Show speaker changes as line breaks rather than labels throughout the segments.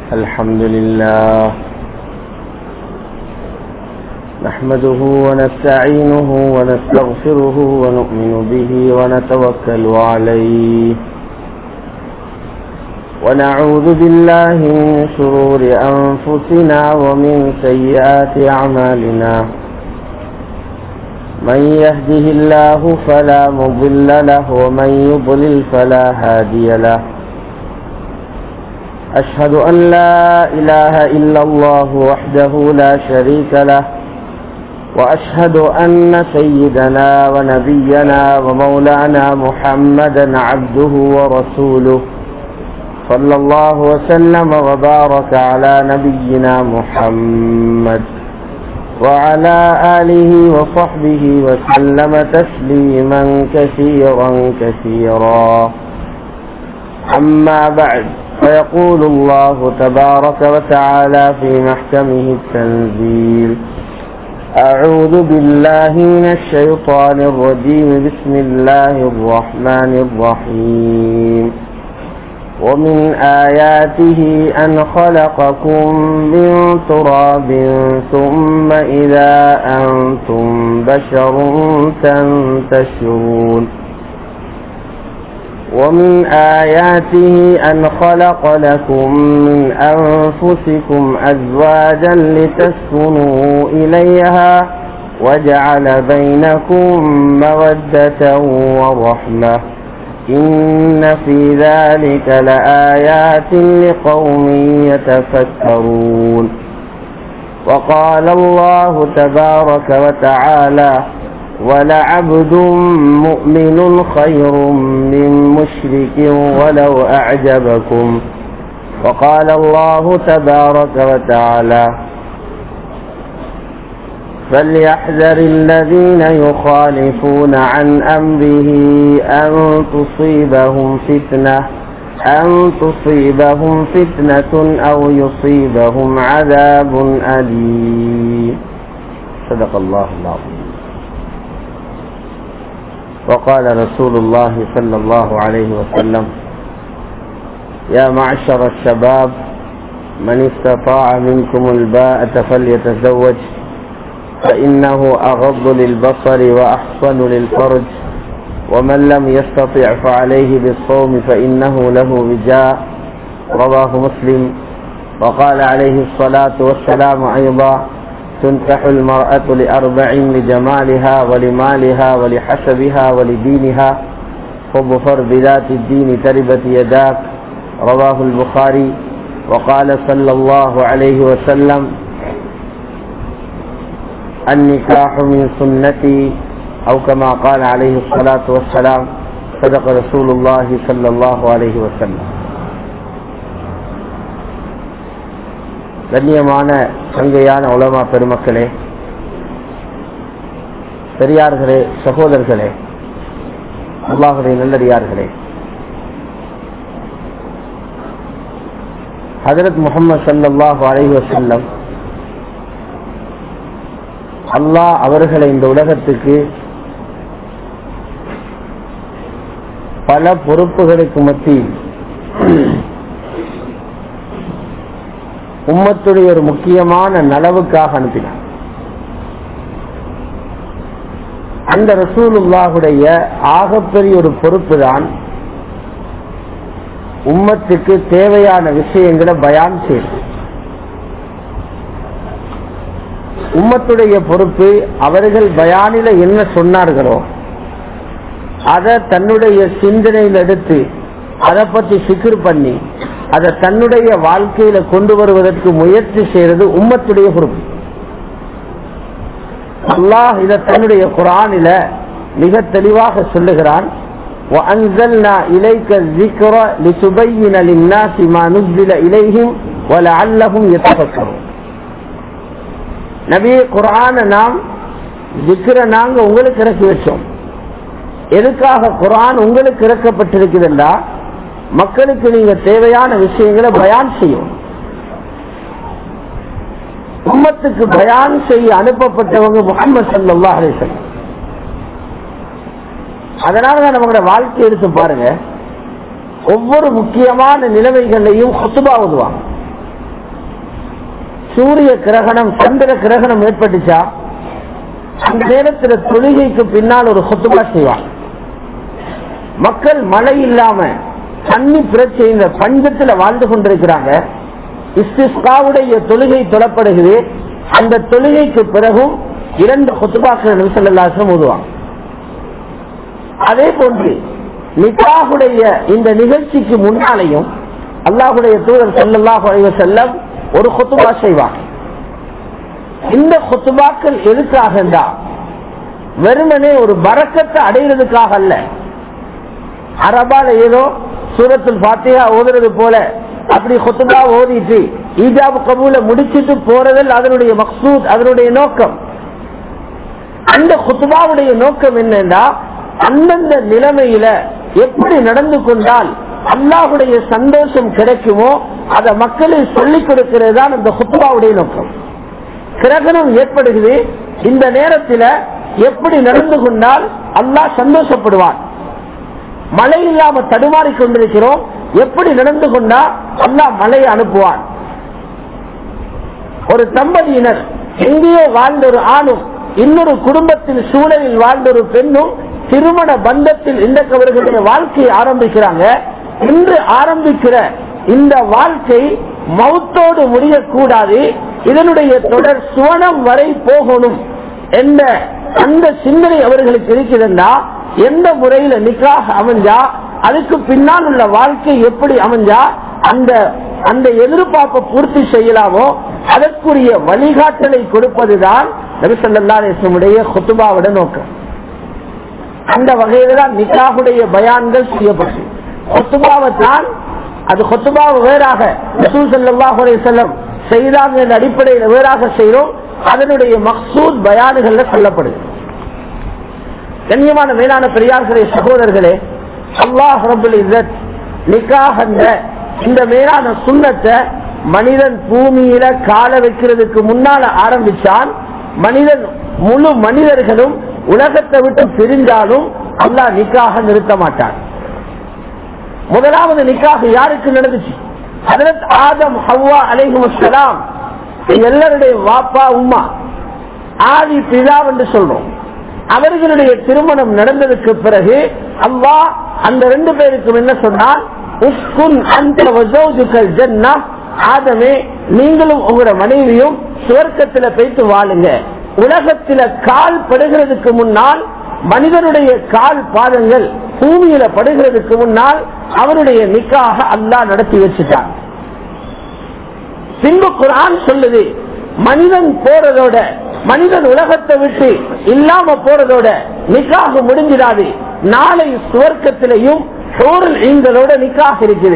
الحمد لله نحمده ونستعينه ونستغفره ونؤمن به ونتوكل عليه ونعوذ بالله من شرور أنفسنا ومن سيئات أعمالنا من يهده الله فلا مضل له ومن يضلل فلا هادي له أشهد أن لا إله إلا الله وحده لا شريك له وأشهد أن سيدنا ونبينا ومولانا محمدا عبده ورسوله صلى الله وسلم وبارك على نبينا محمد وعلى آله وصحبه وسلم تسليما كثيرا كثيرا أما بعد فيقول الله تبارك وتعالى في محكمه التنزيل أعوذ بالله من الشيطان الرجيم بسم الله الرحمن الرحيم ومن آياته أن خلقكم من تراب ثم إذا أنتم بشر تنتشرون ومن آياته أن خلق لكم من أنفسكم أزواجا لتسكنوا إليها وجعل بينكم مودة ورحمة إن في ذلك لآيات لقوم يتفكرون وقال الله تبارك وتعالى ولعبد مؤمن خير من مشرك ولو أعجبكم وقال الله تبارك وتعالى فليحذر الذين يخالفون عن أمره أن تصيبهم فتنة أن تصيبهم فتنة أو يصيبهم عذاب أليم صدق الله العظيم وقال رسول الله صلى الله عليه وسلم يا معشر الشباب من استطاع منكم الباءة فليتزوج فإنه أغض للبصر وأحصن للفرج ومن لم يستطع فعليه بالصوم فإنه له وجاء رواه مسلم وقال عليه الصلاة والسلام أيضا تنكح المرأة لأربع لجمالها ولمالها ولحسبها ولدينها فاظفر بذات الدين تربت يداك رواه البخاري وقال صلى الله عليه وسلم النكاح من سنتي أو كما قال عليه الصلاة والسلام صدق رسول الله صلى الله عليه وسلم கண்ணியமான சங்கையான உலமா பெருமக்களே பெரியார்களே சகோதரர்களே அல்லாஹுடைய நல்லடியார்களே ஹதரத் முகமது சல்லாஹு அலஹி வசல்லம் அல்லாஹ் அவர்களை இந்த உலகத்துக்கு பல பொறுப்புகளுக்கு மத்தியில் உம்மத்துடைய ஒரு முக்கியமான நலவுக்காக அனுப்பினார் அந்த ரசூலுல்லாஹுடைய ஆகப்பெரிய ஒரு பொறுப்பு தான் உம்மத்துக்கு தேவையான விஷயங்களை பயான் செய்யும் உம்மத்துடைய பொறுப்பு அவர்கள் பயானில என்ன சொன்னார்களோ அதை தன்னுடைய சிந்தனையில் எடுத்து அதை பத்தி சிக்கர் பண்ணி அதை தன்னுடைய வாழ்க்கையில கொண்டு வருவதற்கு முயற்சி செய்யறது உம்மத்துடைய பொறுப்பு அல்லாஹ் இத தன்னுடைய குரானில மிக தெளிவாக சொல்லுகிறான் وأنزلنا إليك الذكر لتبين للناس ما نزل إليهم ولعلهم يتفكرون நபி குரான நாம் திக்கிற நாங்க உங்களுக்கு இறக்கி வச்சோம் எதுக்காக குரான் உங்களுக்கு இறக்கப்பட்டிருக்குதுண்டா மக்களுக்கு நீங்க தேவையான விஷயங்களை பயான் செய்யும் உம்மத்துக்கு பயான் செய்ய அனுப்பப்பட்டவங்க முகமது சல்லா அலிசன் அதனாலதான் நம்மளோட வாழ்க்கை எடுத்து பாருங்க ஒவ்வொரு முக்கியமான நிலைமைகளையும் குத்துபா ஓதுவாங்க சூரிய கிரகணம் சந்திர கிரகணம் ஏற்பட்டுச்சா அந்த நேரத்தில் தொழுகைக்கு பின்னால் ஒரு சொத்துமா செய்வாங்க மக்கள் மழை இல்லாம தண்ணி பிரச்சனை பஞ்சத்துல வாழ்ந்து கொண்டிருக்கிறாங்க இஸ்திஸ்காவுடைய தொழுகை தொழப்படுகிறது அந்த தொழுகைக்கு பிறகும் இரண்டு கொத்துபாக்கள் நிமிஷம் ஓதுவாங்க அதே போன்று நிக்காகுடைய இந்த நிகழ்ச்சிக்கு முன்னாலேயும் அல்லாஹுடைய தூதர் செல்லல்லாஹ் செல்லம் ஒரு கொத்துபா செய்வாங்க இந்த கொத்துபாக்கள் எதுக்காக வெறுமனே ஒரு பறக்கத்தை அடைகிறதுக்காக அல்ல அரபால ஏதோ சூரத்தில் பாத்தியா ஓதுறது போல அப்படி கொத்துபா ஓதிட்டு ஈஜாபு கபூல முடிச்சிட்டு போறதில் அதனுடைய மக்சூத் அதனுடைய நோக்கம் அந்த குத்துபாவுடைய நோக்கம் என்னன்னா அந்தந்த நிலைமையில எப்படி நடந்து கொண்டால் அல்லாஹுடைய சந்தோஷம் கிடைக்குமோ அதை மக்களுக்கு சொல்லிக் கொடுக்கிறது தான் அந்த குத்துபாவுடைய நோக்கம் கிரகணம் ஏற்படுகிறது இந்த நேரத்தில் எப்படி நடந்து கொண்டால் அல்லாஹ் சந்தோஷப்படுவான் மழை இல்லாம தடுமாறி கொண்டிருக்கிறோம் எப்படி நடந்து கொண்டா அல்லாஹ் மழையை அனுப்புவான் ஒரு தம்பதியினர் எங்கேயோ வாழ்ந்த ஒரு ஆணும் இன்னொரு குடும்பத்தின் சூழலில் வாழ்ந்த ஒரு பெண்ணும் திருமண பந்தத்தில் இன்றைக்கு அவர்களுடைய வாழ்க்கையை ஆரம்பிக்கிறாங்க இன்று ஆரம்பிக்கிற இந்த வாழ்க்கை மௌத்தோடு முடியக்கூடாது இதனுடைய தொடர் சுவனம் வரை போகணும் என்ற அந்த சிந்தனை அவர்களுக்கு இருக்கிறதா எந்த முறையில நிக்காக அமைஞ்சா அதுக்கு பின்னால் உள்ள வாழ்க்கை எப்படி அமைஞ்சா அந்த அந்த எதிர்பார்ப்பை பூர்த்தி செய்யலாமோ அதற்குரிய வழிகாட்டலை கொடுப்பதுதான் நபிசல்லாசனுடைய கொத்துபாவோட நோக்கம் அந்த வகையில தான் நிக்காவுடைய பயான்கள் செய்யப்பட்டு கொத்துபாவை தான் அது கொத்துபாவை வேறாக செல்லம் செய்தாங்க என்ற அடிப்படையில் வேறாக செய்யறோம் அதனுடைய மக்சூத் பயானுகள்ல சொல்லப்படுது கண்ணியமான மேலான பெரியார்களே சகோதரர்களே அல்லாஹ் ரபுல் இசத் நிக்காக இந்த மேலான சுண்ணத்தை மனிதன் பூமியில கால வைக்கிறதுக்கு முன்னால ஆரம்பிச்சான் மனிதன் முழு மனிதர்களும் உலகத்தை விட்டு பிரிஞ்சாலும் அல்லா நிக்காக நிறுத்த மாட்டான் முதலாவது நிக்காக யாருக்கு நடந்துச்சு ஹதரத் ஆதம் ஹவ்வா அலைஹுலாம் எல்லாருடைய வாப்பா உம்மா ஆதி பிதா என்று சொல்றோம் அவர்களுடைய திருமணம் நடந்ததுக்கு பிறகு அவ்வா அந்த ரெண்டு பேருக்கும் என்ன சொன்னால் ஆதமே நீங்களும் உங்களோட மனைவியும் சுவர்க்கத்துல போயிட்டு வாழுங்க உலகத்தில கால் படுகிறதுக்கு முன்னால் மனிதனுடைய கால் பாதங்கள் பூமியில படுகிறதுக்கு முன்னால் அவருடைய நிக்காக அல்லா நடத்தி வச்சுட்டான் பின்பு குரான் சொல்லுது மனிதன் போறதோட மனிதன் உலகத்தை விட்டு இல்லாம போறதோட நிக்காக முடிஞ்சிடாது நாளை சுவர்க்கத்திலையும் ஈங்களோட நிக்காக இருக்குது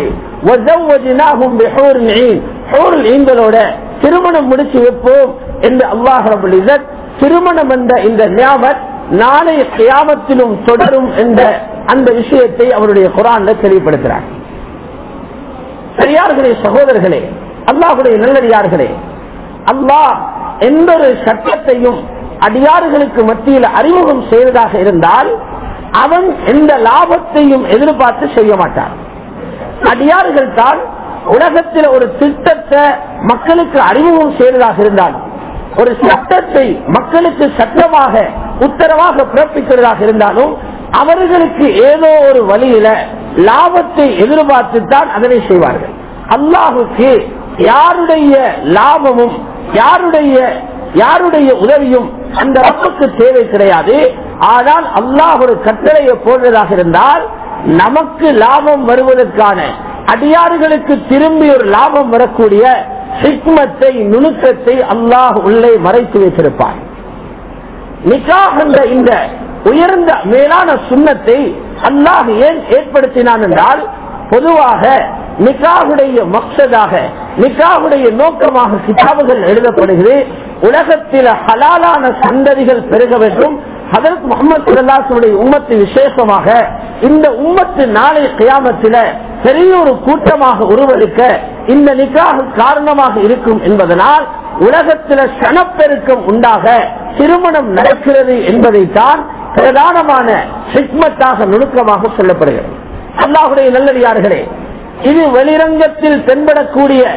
ஈங்களோட திருமணம் முடிச்சு வைப்போம் என்று அல்லாஹ் திருமணம் என்ற இந்த ஞாபத் நாளை கியாமத்திலும் தொடரும் என்ற அந்த விஷயத்தை அவருடைய குரான்ல தெளிவுபடுத்துறார் பெரியார்களே சகோதரர்களே அல்லாஹுடைய நல்லடியார்களே அல்லாஹ் எந்த ஒரு சட்டத்தையும் அடியாறுகளுக்கு மத்தியில் அறிமுகம் செய்வதாக இருந்தால் அவன் எந்த லாபத்தையும் எதிர்பார்த்து செய்ய மாட்டான் அடியார்கள் தான் உலகத்தில் ஒரு திட்டத்தை மக்களுக்கு அறிமுகம் செய்வதாக இருந்தாலும் ஒரு சட்டத்தை மக்களுக்கு சட்டமாக உத்தரவாக பிறப்பிக்கிறதாக இருந்தாலும் அவர்களுக்கு ஏதோ ஒரு வழியில லாபத்தை எதிர்பார்த்து தான் அதனை செய்வார்கள் அல்லாஹுக்கு யாருடைய லாபமும் யாருடைய யாருடைய உதவியும் அந்த ரப்புக்கு தேவை கிடையாது ஆனால் அல்லாஹ் ஒரு கட்டளையை போடுவதாக இருந்தால் நமக்கு லாபம் வருவதற்கான அடியாறுகளுக்கு திரும்பி ஒரு லாபம் வரக்கூடிய சிக்மத்தை நுணுக்கத்தை அல்லாஹ் உள்ளே மறைத்து வைத்திருப்பார் நிக்காக என்ற இந்த உயர்ந்த மேலான சுண்ணத்தை அல்லாஹ் ஏன் ஏற்படுத்தினான் என்றால் பொதுவாக நிக்காவுடைய மக்சதாக நிக்காவுடைய நோக்கமாக கிதாபுகள் எழுதப்படுகிறது உலகத்தில் ஹலாலான சந்ததிகள் பெருக வேண்டும் ஹதரத் முகமது சுல்லாசுடைய உம்மத்து விசேஷமாக இந்த உம்மத்து நாளை கியாமத்தில பெரிய ஒரு கூட்டமாக உருவெடுக்க இந்த நிக்காக காரணமாக இருக்கும் என்பதனால் உலகத்தில சனப்பெருக்கம் உண்டாக திருமணம் நடக்கிறது என்பதைத்தான் பிரதானமான சிக்மத்தாக நுணுக்கமாக சொல்லப்படுகிறது அல்லாஹுடைய நல்லடியார்களே இது வெளிரங்கத்தில் தென்படக்கூடிய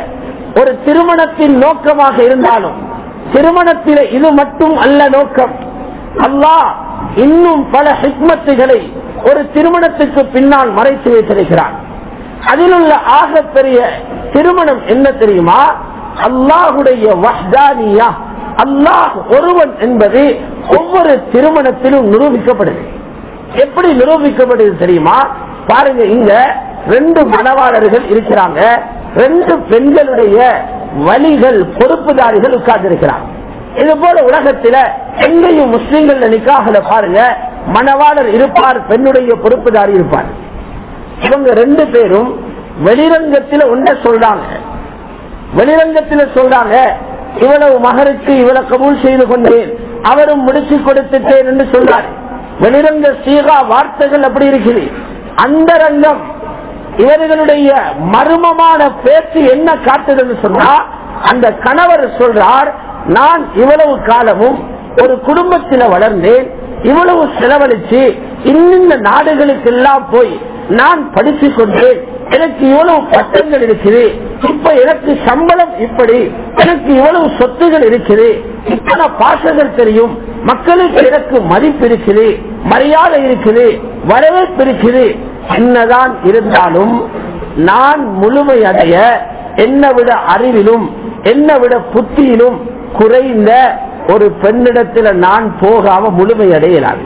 ஒரு திருமணத்தின் நோக்கமாக இருந்தாலும் திருமணத்திலே இது மட்டும் அல்ல நோக்கம் அல்லாஹ் இன்னும் பல ஹிக்மத்துகளை ஒரு திருமணத்துக்கு பின்னால் மறைத்து வைத்திருக்கிறான் அதில் உள்ள ஆகப்பெரிய திருமணம் என்ன தெரியுமா அல்லாஹுடைய வஹ்தானியா அல்லாஹ் ஒருவன் என்பது ஒவ்வொரு திருமணத்திலும் நிரூபிக்கப்படுது எப்படி நிரூபிக்கப்படுது தெரியுமா பாருங்க இங்க ரெண்டு மணவாளர்கள் இருக்கிறாங்க ரெண்டு பெண்களுடைய வழிகள் பொறுப்புதாரிகள் உட்கார்ந்து இருக்கிறாங்க இது போல உலகத்தில எங்கேயும் முஸ்லிம்கள் நிக்காகல பாருங்க மணவாளர் இருப்பார் பெண்ணுடைய பொறுப்புதாரி இருப்பார் இவங்க ரெண்டு பேரும் வெளிரங்கத்தில் ஒன்றை சொல்றாங்க வெளிரங்கத்தில் சொல்றாங்க இவ்வளவு மகருக்கு இவ்வளவு கபூல் செய்து கொண்டேன் அவரும் முடிச்சு கொடுத்துட்டேன் என்று சொல்றார் வெளிரங்க சீகா வார்த்தைகள் அப்படி இருக்குது அந்த ரங்கம் இவர்களுடைய மர்மமான பேச்சு என்ன காட்டுதுன்னு சொன்னா அந்த கணவர் சொல்றார் நான் இவ்வளவு காலமும் ஒரு குடும்பத்தில் வளர்ந்தேன் இவ்வளவு செலவழிச்சு இன்னிந்த நாடுகளுக்கு எல்லாம் போய் நான் படித்து கொண்டேன் எனக்கு இவ்வளவு பட்டங்கள் இருக்குது இப்ப எனக்கு சம்பளம் இப்படி எனக்கு இவ்வளவு சொத்துகள் இருக்குது இத்தனை பாசங்கள் தெரியும் மக்களுக்கு எனக்கு மதிப்பு இருக்குது மரியாதை இருக்குது வரவேற்பு இருக்குது என்னதான் இருந்தாலும் நான் முழுமையடைய என்னை விட அறிவிலும் என்னை விட புத்தியிலும் குறைந்த ஒரு பெண்ணிடத்துல நான் போகாம முழுமையடையலாது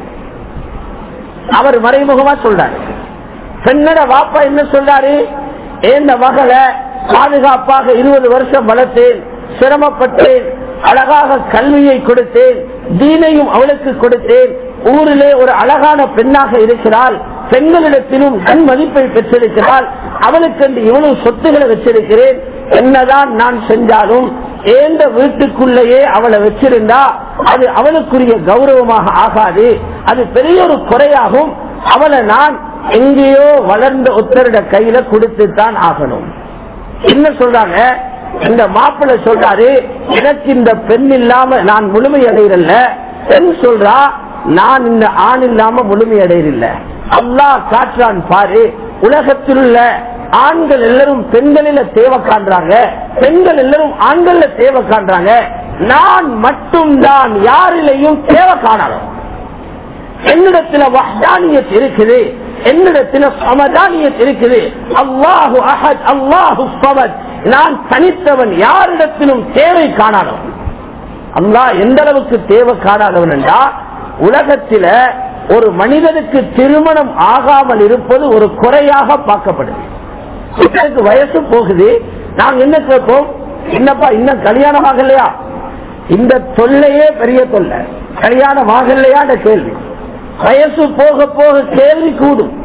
அவர் மறைமுகமா சொல்றாரு பெண்ணட வாப்பா என்ன சொல்றாரு இந்த மகளை பாதுகாப்பாக இருபது வருஷம் வளர்த்தேன் சிரமப்பட்டேன் அழகாக கல்வியை கொடுத்தேன் தீனையும் அவளுக்கு கொடுத்தேன் ஊரிலே ஒரு அழகான பெண்ணாக இருக்கிறாள் பெண்களிடத்திலும் நன் மதிப்பை பெற்றிருக்கிறாள் அவளுக்கு இவ்வளவு சொத்துக்களை வச்சிருக்கிறேன் என்னதான் நான் செஞ்சாலும் ஏந்த வீட்டுக்குள்ளேயே அவளை வச்சிருந்தா அது அவளுக்குரிய கௌரவமாக ஆகாது அது பெரிய ஒரு குறையாகும் அவளை நான் எங்கேயோ வளர்ந்த ஒத்தருட கையில கொடுத்து தான் ஆகணும் என்ன சொல்றாங்க இந்த மாப்பிள்ள சொல்றாரு எனக்கு இந்த பெண் இல்லாம நான் முழுமை அடையிறல்ல பெண் சொல்றா நான் இந்த ஆண் இல்லாம முழுமை அடையிறில்ல அல்லாஹ் காற்றான் பாரு உலகத்தில் உள்ள ஆண்கள் எல்லாரும் பெண்களில தேவை காண்றாங்க பெண்கள் எல்லாரும் ஆண்கள்ல தேவை காண்றாங்க நான் மட்டும்தான் யாரிலையும் தேவை காணணும் என்னிடத்துல வஹ்தானியத் இருக்குது என்னிடத்துல சமதானியத் இருக்குது அல்லாஹு அஹத் அல்லாஹு சமத் நான் தனித்தவன் யாரிடத்திலும் தேவை காணாதவன் அல்லாஹ் எந்த அளவுக்கு தேவை காணாதவன் என்றா உலகத்தில ஒரு மனிதனுக்கு திருமணம் ஆகாமல் இருப்பது ஒரு குறையாக பார்க்கப்படுது எனக்கு வயசு போகுது நாங்க என்ன கேட்போம் என்னப்பா இன்னும் கல்யாணம் ஆகலையா இந்த தொல்லையே பெரிய தொல்லை கல்யாணம் ஆகலையான கேள்வி வயசு போக போக கேள்வி கூடும்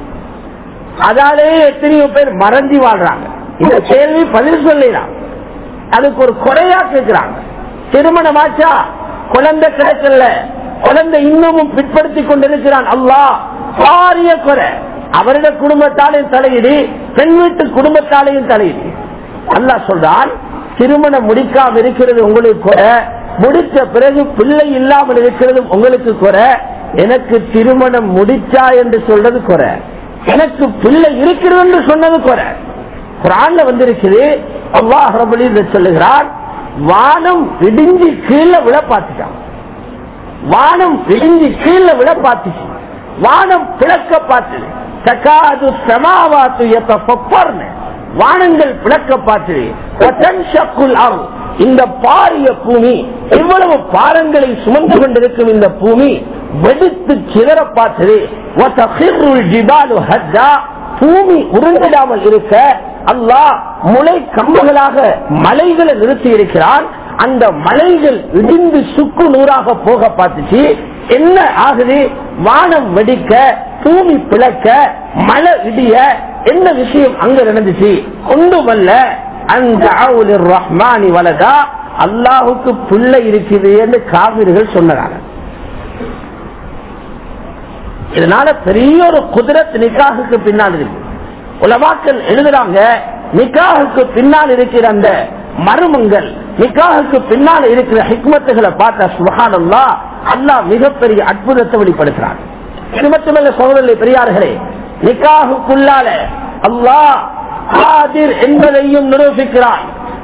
அதாலேயே எத்தனையோ பேர் மறந்தி வாழ்றாங்க இந்த கேள்வி பதில் சொல்லலாம் அதுக்கு ஒரு குறையா கேட்கிறாங்க திருமணமாச்சா குழந்தை கிடைக்கல குழந்தை இன்னமும் பிற்படுத்திக் கொண்டிருக்கிறான் அல்லா பாரிய குறை அவருடைய குடும்பத்தாலையும் தலையிடு பெண் வீட்டு குடும்பத்தாலையும் தலையிடு அல்லா சொல்றான் திருமணம் முடிக்காம இருக்கிறது உங்களுக்கு குறை முடிச்ச பிறகு பிள்ளை இல்லாமல் இருக்கிறது உங்களுக்கு குறை எனக்கு திருமணம் முடிச்சா என்று சொல்றது குறை எனக்கு பிள்ளை இருக்கிறது என்று சொன்னது குறை குரான்ல வந்திருக்குது அல்லாஹ் ரபுலி சொல்லுகிறான் வானம் இடிஞ்சு கீழே விழ பார்த்துட்டான் வானம் இடிஞ்சு கீழே விழ பார்த்துச்சு வானம் பிளக்க பார்த்தது தக்காது சமாவாத்து எப்ப வானங்கள் பிளக்க பார்த்தது இந்த பாரிய பூமி இவ்வளவு பாரங்களை சுமந்து கொண்டிருக்கும் இந்த பூமி வெடித்து சிதற பார்த்தது பூமி உருண்டிடாமல் இருக்க அல்லாஹ் முளை கம்புகளாக மலைகளை நிறுத்தி இருக்கிறான் அந்த மலைகள் இடிந்து சுக்கு நூறாக போக பார்த்துச்சு என்ன ஆகுது வானம் வெடிக்க பூமி பிளக்க மழை இடிய என்ன விஷயம் அங்க நடந்துச்சு ஒன்றுமல்ல அந்த ரஹ்மானி வலதா அல்லாஹுக்கு பிள்ளை இருக்குது என்று காவிர்கள் சொன்னாங்க இதனால பெரிய ஒரு குதிரத் நிக்காகுக்கு பின்னால் இருக்கு உலமாக்கள் எழுதுறாங்க நிக்காகுக்கு பின்னால் இருக்கிற அந்த மருமங்கள் நிக்காகுக்கு பின்னால் இருக்கிற ஹிக்மத்துகளை பார்த்த சுகானல்லா அல்லா மிகப்பெரிய அற்புதத்தை வெளிப்படுத்துறாங்க இது மட்டுமல்ல சோதனை பெரியார்களே நிக்காகுக்குள்ளால அல்லாஹ் ஆதிர் என்பதையும் நிரூபிக்கிறான்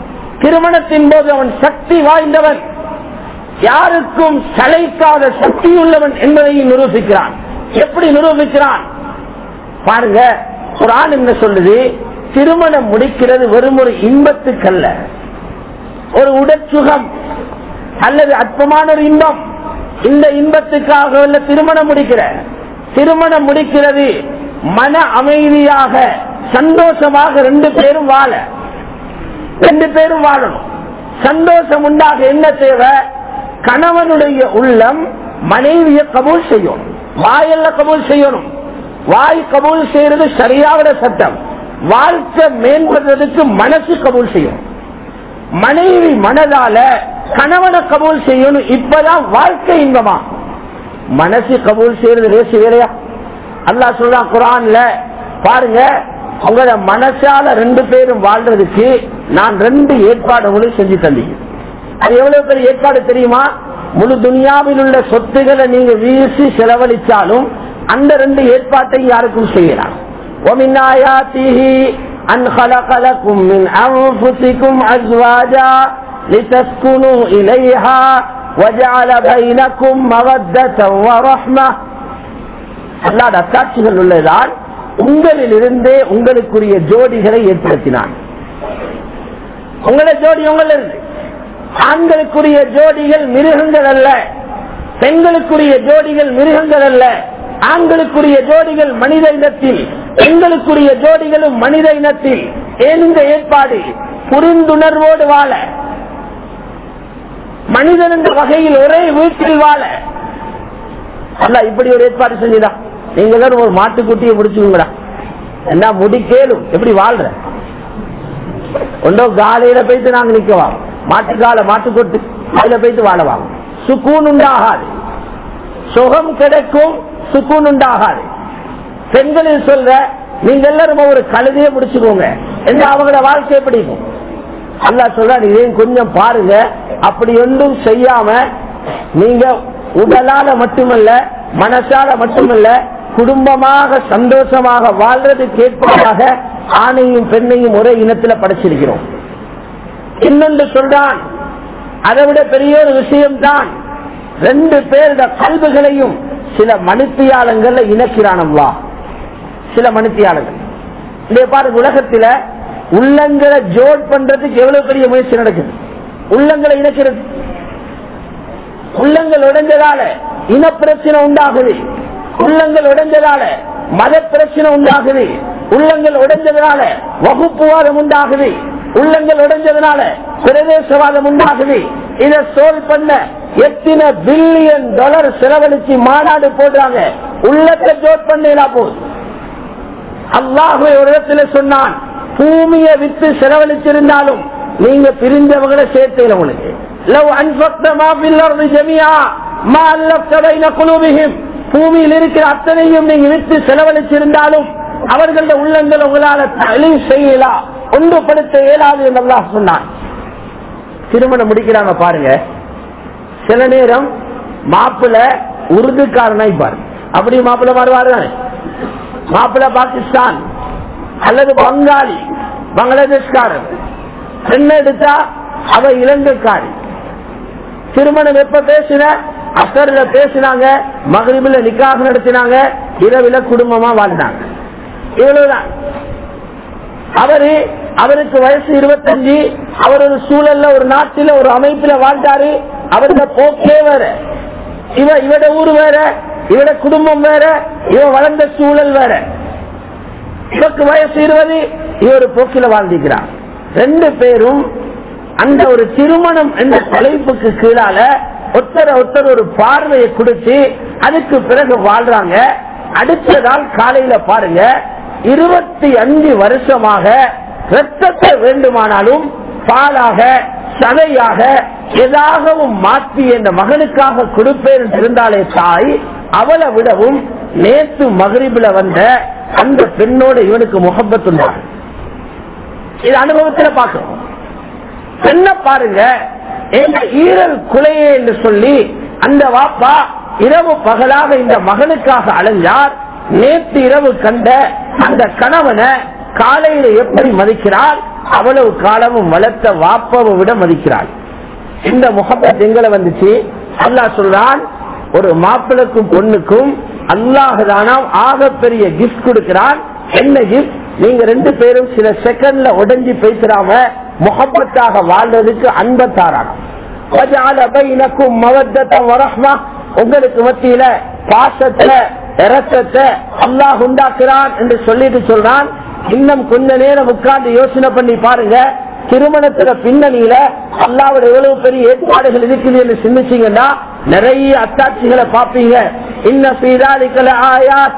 திருமணத்தின் போது அவன் சக்தி வாய்ந்தவன் யாருக்கும் சளைக்காத சக்தி உள்ளவன் என்பதையும் நிரூபிக்கிறான் எப்படி நிரூபிக்கிறான் பாருங்க குரான் என்ன சொல்லுது திருமணம் முடிக்கிறது வெறும் ஒரு இன்பத்துக்கல்ல ஒரு உடற்சுகம் அல்லது அற்பமான ஒரு இன்பம் இந்த இன்பத்துக்காக உள்ள திருமணம் முடிக்கிற திருமணம் முடிக்கிறது மன அமைதியாக சந்தோஷமாக ரெண்டு பேரும் வாழ ரெண்டு பேரும் வாழணும் சந்தோஷம் உண்டாக என்ன தேவை கணவனுடைய உள்ளம் மனைவியை கபூல் செய்யணும் வாயல்ல கபூல் செய்யணும் வாய் கபூல் செய்யறது சரியான சட்டம் வாழ்க்கை மேம்படுறதுக்கு மனசு கபூல் செய்யணும் மனைவி மனதால கணவனை கபூல் செய்யணும் இப்பதான் வாழ்க்கை இன்பமா மனசு கபூல் செய்யறது ரேசு வேலையா அல்லா சொல்றான் குரான்ல பாருங்க உங்களோட மனசால ரெண்டு பேரும் வாழ்றதுக்கு நான் ரெண்டு ஏற்பாடு உங்களுக்கு செஞ்சு தந்தீங்க அது எவ்வளவு பெரிய ஏற்பாடு தெரியுமா முழு துனியாவில் உள்ள சொத்துக்களை நீங்க வீசி செலவழிச்சாலும் அந்த ரெண்டு ஏற்பாட்டையும் யாருக்கும் செய்யலாம் ومن آياته أن خلق لكم من أنفسكم أزواجا لتسكنوا إليها وجعل بينكم مودة ورحمة அல்லாத அத்தாட்சிகள் உள்ளதால் உங்களில் இருந்தே உங்களுக்குரிய ஜோடிகளை ஏற்படுத்தினான் உங்களோட ஜோடி உங்கள் இருந்து ஆண்களுக்குரிய ஜோடிகள் மிருகங்கள் அல்ல பெண்களுக்குரிய ஜோடிகள் மிருகங்கள் அல்ல ஆண்களுக்குரிய ஜோடிகள் மனித இனத்தில் பெண்களுக்குரிய ஜோடிகளும் மனித இனத்தில் ஏன் இந்த ஏற்பாடு புரிந்துணர்வோடு வாழ மனிதன் என்ற வகையில் ஒரே வீட்டில் வாழ அல்ல இப்படி ஒரு ஏற்பாடு செஞ்சுதான் நீங்க தான் ஒரு மாட்டுக்குட்டியை முடிச்சுக்கோங்கடா என்ன முடிக்கேலும் எப்படி வாழ்ற ஒன்றோ காலையில போயிட்டு நாங்க நிக்கவா மாட்டுக்கால மாட்டுக்கொட்டு அதுல போயிட்டு வாழவாங்க சுக்கூன் உண்டாகாது சுகம் கிடைக்கும் சுக்கூன் உண்டாகாது பெண்களில் சொல்ற நீங்க எல்லாரும் ஒரு கழுதையை முடிச்சுக்கோங்க என்ன அவங்களோட வாழ்க்கை எப்படி இருக்கும் அல்லா சொல்ற இதையும் கொஞ்சம் பாருங்க அப்படி ஒன்றும் செய்யாம நீங்க உடலால மட்டுமல்ல மனசால மட்டுமல்ல குடும்பமாக சந்தோஷமாக வாழ்றதுக்கு ஏற்பதாக ஆணையும் பெண்ணையும் ஒரே இனத்துல படைச்சிருக்கிறோம் இன்னொன்று சொல்றான் அதை விட பெரிய ஒரு விஷயம்தான் ரெண்டு பேருட கல்விகளையும் சில மனுத்தியாளங்கள்ல இணைக்கிறானம்வா சில மனுத்தியாளர்கள் இந்த பாருங்க உலகத்துல உள்ளங்களை ஜோட் பண்றதுக்கு எவ்வளவு பெரிய முயற்சி நடக்குது உள்ளங்களை இணைக்கிறது உள்ளங்கள் உடைஞ்சதால இன பிரச்சனை உண்டாகுது உள்ளங்கள் உடைஞ்சதால மத பிரச்சனை உண்டாகுது உள்ளங்கள் உடைஞ்சதுனால வகுப்புவாதம் உண்டாகுது உள்ளங்கள் உடைஞ்சதுனால பிரதேசவாதம் உண்டாகுது இதை சோல் பண்ண எத்தனை பில்லியன் டாலர் செலவழிச்சு மாநாடு போடுறாங்க உள்ளத்தை ஜோட் பண்ணா போதும் அல்லாஹுவை ஒரு இடத்துல சொன்னான் பூமியை வித்து செலவழிச்சிருந்தாலும் நீங்க பிரிஞ்சவங்களை சேர்த்து உங்களுக்கு லவ் அன்பக்தமா பில்லர்ந்து ஜமியா மா அல்லப்தவைன குழுவிகும் பூமியில் இருக்கிற அத்தனையும் நீங்க விட்டு செலவழிச்சிருந்தாலும் அவர்கள உள்ளங்கள் உங்களால தழி செய்யலாம் ஒன்றுபடுத்த இயலாது என்று அல்லாஹ் சொன்னான் திருமணம் முடிக்கிறாங்க பாருங்க சில நேரம் மாப்பிள்ள உருதுக்காரனாய் பாரு அப்படி மாப்பிள்ள மாறுவாரு மாப்பிள்ள பாகிஸ்தான் அல்லது பங்காளி பங்களாதேஷ்காரன் பெண்ணை எடுத்தா அவ இலங்கைக்காரி திருமணம் எப்ப பேசின அசர்ல பேசினாங்க மகரிபில் நிக்காக நடத்தினாங்க இரவில குடும்பமா வாழ்ந்தாங்க இவ்வளவுதான் அவரு அவருக்கு வயசு இருபத்தஞ்சு அவர் ஒரு சூழல்ல ஒரு நாட்டில ஒரு அமைப்புல வாழ்ந்தாரு அவரோட போக்கே வேற இவ இவட ஊர் வேற இவட குடும்பம் வேற இவ வளர்ந்த சூழல் வேற இவருக்கு வயசு இருபது இவர் போக்கில வாழ்ந்திருக்கிறார் ரெண்டு பேரும் அந்த ஒரு திருமணம் என்ற தலைப்புக்கு கீழால ஒருத்தர ஒருத்தர் ஒரு பார்வையை கொடுத்து அதுக்கு பிறகு வாழ்றாங்க அடுத்த நாள் காலையில பாருங்க இருபத்தி அஞ்சு வருஷமாக ரத்தத்தை வேண்டுமானாலும் பாலாக சதையாக எதாகவும் மாற்றி என்ற மகனுக்காக கொடுப்பேன் இருந்தாலே தாய் அவளை விடவும் நேற்று மகரிபில வந்த அந்த பெண்ணோட இவனுக்கு முகப்பத்துண்டாங்க இது அனுபவத்துல பார்க்கணும் பெண்ண பாருங்க எங்க ஈரல் குலையே என்று சொல்லி அந்த வாப்பா இரவு பகலாக இந்த மகனுக்காக அலைஞ்சார் நேற்று இரவு கண்ட அந்த கணவனை காலையில எப்படி மதிக்கிறார் அவ்வளவு காலமும் வளர்த்த வாப்பவை விட மதிக்கிறாள் இந்த முகப்பத் எங்களை வந்துச்சு அல்லாஹ் சொல்றான் ஒரு மாப்பிளுக்கும் பொண்ணுக்கும் அல்லாஹுதானாம் ஆக பெரிய கிஃப்ட் கொடுக்கிறான் என்ன கிஃப்ட் நீங்க ரெண்டு பேரும் சில செகண்ட்ல உடஞ்சி பேசுறாம முகப்பத்தாக வாழ்றதுக்கு அன்பத்தாராங்க உங்களுக்கு மத்தியில பாசத்தை இறக்கத்தை அல்லாஹ் உண்டாக்குறான் என்று சொல்லிட்டு சொல்றான் இன்னும் கொஞ்ச நேரம் உட்கார்ந்து யோசனை பண்ணி பாருங்க திருமணத்துல பின்னணியில அல்லாவோட எவ்வளவு பெரிய ஏற்பாடுகள் இருக்குது என்று சிந்திச்சீங்கன்னா நிறைய அத்தாட்சிகளை பார்ப்பீங்க இன்ன சீதாலிக்கல ஆயாத்